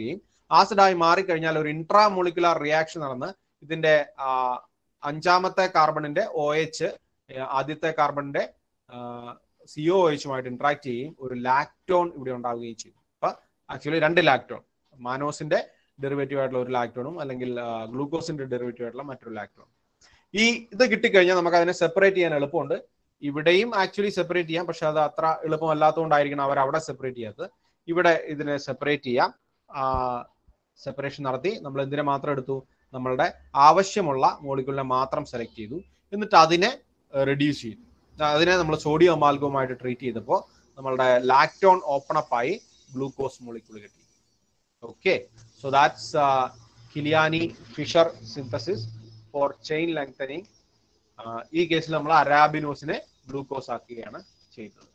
ആസിഡായി മാറിക്കഴിഞ്ഞാൽ ഒരു ഇൻട്രാ മോളിക്കുലാർ റിയാക്ഷൻ നടന്ന് ഇതിന്റെ ആ, അഞ്ചാമത്തെ കാർബണിന്റെ ഒ എച്ച് ആദ്യത്തെ കാർബണിന്റെ സിഒ എച്ചുമായിട്ട് ഇന്ററാക്ട് ചെയ്യുകയും ഒരു ലാക്ടോൺ ഇവിടെ ഉണ്ടാവുകയും ചെയ്യും അപ്പൊ ആക്ച്വലി രണ്ട് ലാക്ടോൺ മാനോസിന്റെ ഡെറിവേറ്റീവ് ആയിട്ടുള്ള ഒരു ലാക്ടോണും അല്ലെങ്കിൽ ഗ്ലൂക്കോസിന്റെ ഡെറിവേറ്റീവ് ആയിട്ടുള്ള മറ്റൊരു ലാക്ടോൺ ഈ ഇത് കിട്ടിക്കഴിഞ്ഞാൽ നമുക്ക് അതിനെ സെപ്പറേറ്റ് ചെയ്യാൻ എളുപ്പമുണ്ട് ഇവിടെയും ആക്ച്വലി സെപ്പറേറ്റ് ചെയ്യാം പക്ഷെ അത് അത്ര എളുപ്പമല്ലാത്തതുകൊണ്ടായിരിക്കണം അവർ അവിടെ സെപ്പറേറ്റ് ചെയ്യാത്തത് ഇവിടെ ഇതിനെ സെപ്പറേറ്റ് ചെയ്യാം സെപ്പറേഷൻ നടത്തി നമ്മൾ എന്തിനെ മാത്രം എടുത്തു നമ്മളുടെ ആവശ്യമുള്ള മോളിക്കുലിനെ മാത്രം സെലക്ട് ചെയ്തു എന്നിട്ട് അതിനെ റെഡ്യൂസ് ചെയ്തു അതിനെ നമ്മൾ സോഡിയം അമാൽഗവുമായിട്ട് ട്രീറ്റ് ചെയ്തപ്പോൾ നമ്മളുടെ ലാക്ടോൺ ഓപ്പൺ അപ്പ് ആയി ഗ്ലൂക്കോസ് മോളിക്യൂൾ കിട്ടി okay so that's Kiliani Fischer synthesis for chain lengthening ഈ കേസിൽ നമ്മൾ അരാബിനോസിനെ ഗ്ലൂക്കോസ് ആക്കുകയാണ് ചെയ്തത്